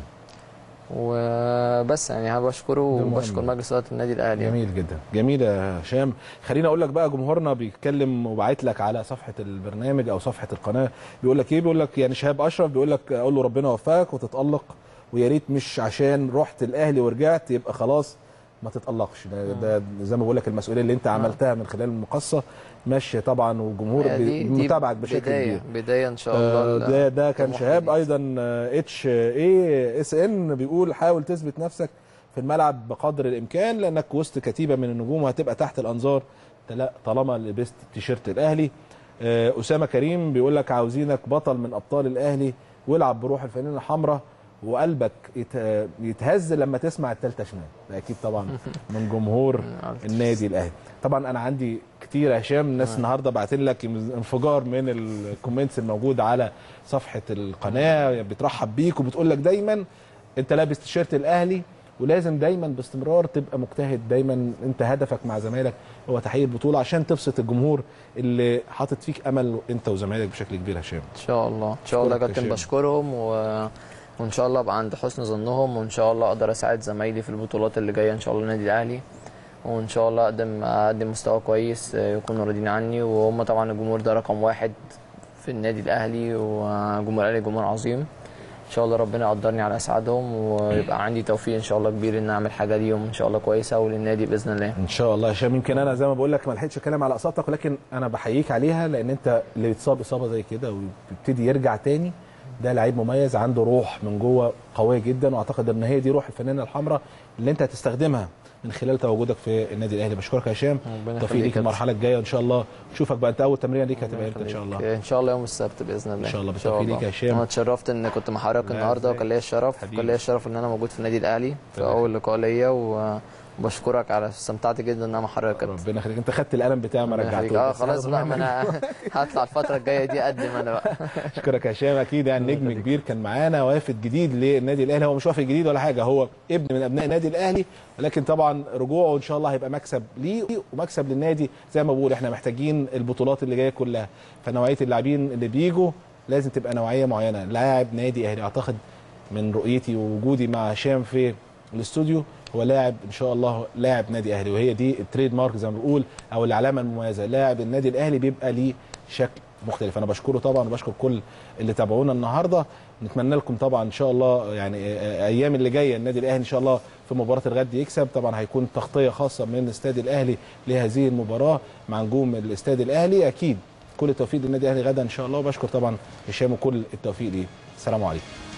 وبس يعني انا بشكره ده مهم. وبشكر مجلس اداره النادي الاهلي جميل جدا جميل يا هشام خليني اقول لك بقى جمهورنا بيتكلم وبعت لك على صفحه البرنامج او صفحه القناه بيقول لك ايه بيقول لك يعني شهاب اشرف بيقول لك اقول له ربنا يوفقك وتتالق ويا ريت مش عشان رحت الاهلي ورجعت يبقى خلاص ما تتالقش ده, ده زي ما بقول لك المسؤوليه اللي انت عملتها من خلال المقصه ماشيه طبعا والجمهور هي دي- دي متابعك بشكل بداية كبير بدايه ان شاء آه، الله ده ده كان طموح شهاب جديد. ايضا اتش اي اس ان بيقول حاول تثبت نفسك في الملعب بقدر الامكان لانك وسط كتيبه من النجوم وهتبقى تحت الانظار تلا- طالما لبست تيشيرت الاهلي آه، اسامه كريم بيقول لك عاوزينك بطل من ابطال الاهلي والعب بروح الفانلة الحمراء وقلبك يت- يتهز لما تسمع التالتة شمال ده اكيد طبعا من جمهور النادي الاهلي طبعا انا عندي كتير يا هشام الناس النهارده باعتين لك انفجار من الكومنتس الموجود على صفحه القناه بترحب بيك وبتقول لك دايما انت لابس تيشيرت الاهلي ولازم دايما باستمرار تبقى مجتهد دايما انت هدفك مع زمايلك هو تحقيق البطوله عشان تبسط الجمهور اللي حاطط فيك امل انت وزمايلك بشكل كبير يا هشام ان شاء الله ان شاء الله يا أشكرك يا كابتن شيخ. بشكرهم و... وان شاء الله ابقى عند حسن ظنهم وان شاء الله اقدر اساعد زمايلي في البطولات اللي جايه ان شاء الله النادي الاهلي وان شاء الله اقدم اقدم مستوى كويس آه، يكونوا راضيين عني وهم طبعا الجمهور ده رقم واحد في النادي الاهلي وجمهور الاهلي جمهور عظيم ان شاء الله ربنا يقدرني على اسعادهم ويبقى عندي توفيق ان شاء الله كبير ان اعمل حاجه ليهم ان شاء الله كويسه وللنادي باذن الله ان شاء الله يا هشام يمكن انا زي ما بقول لك ما لحقتش اتكلم على اصابتك ولكن انا بحييك عليها لان انت اللي بيتصاب اصابه زي كده ويبتدي يرجع تاني ده لعيب مميز عنده روح من جوه قويه جدا واعتقد ان هي دي روح الفنانه الحمراء اللي انت هتستخدمها من خلال تواجدك في النادي الاهلي بشكرك يا هشام ربنا توفيق يخليك ليك يا المرحله الجايه ان شاء الله نشوفك بقى انت اول تمرين ليك هتبقى امتى ان شاء الله ان شاء الله يوم السبت باذن الله إن شاء الله بالتوفيق ليك يا هشام. انا اتشرفت ان كنت مع حضرتك لا، النهارده إزاي؟ وكان ليا الشرف كان ليا الشرف ان انا موجود في النادي الاهلي في اول لقاء ليا و- وبشكرك على استمتعت جدا ان انا مع حضرتك ربنا يخليك انت خدت القلم بتاعي ما ربنا يخليك. رجعتوش اه بس خلاص برضه بقى ما مهما انا هطلع الفتره الجايه دي اقدم انا بقى اشكرك يا هشام اكيد يعني نجم كبير كان معانا وافد جديد للنادي الاهلي هو مش وافد جديد ولا حاجه هو ابن من ابناء النادي الاهلي ولكن طبعا رجوعه ان شاء الله هيبقى مكسب ليه ومكسب للنادي زي ما بقول احنا محتاجين البطولات اللي جايه كلها فنوعيه اللاعبين اللي بيجوا لازم تبقى نوعيه معينه لاعب نادي اهلي اعتقد من رؤيتي ووجودي مع هشام في الاستوديو هو لاعب ان شاء الله لاعب نادي اهلي وهي دي التريد مارك زي ما بنقول او العلامه المميزه لاعب النادي الاهلي بيبقى ليه شكل مختلف انا بشكره طبعا وبشكر كل اللي تابعونا النهارده نتمنى لكم طبعا ان شاء الله يعني آه، ايام اللي جايه النادي الاهلي ان شاء الله في مباراه الغد يكسب طبعا هيكون تغطيه خاصه من استاد الاهلي لهذه المباراه مع نجوم الاستاد الاهلي اكيد كل التوفيق للنادي الاهلي غدا ان شاء الله وبشكر طبعا هشام وكل التوفيق ليه السلام عليكم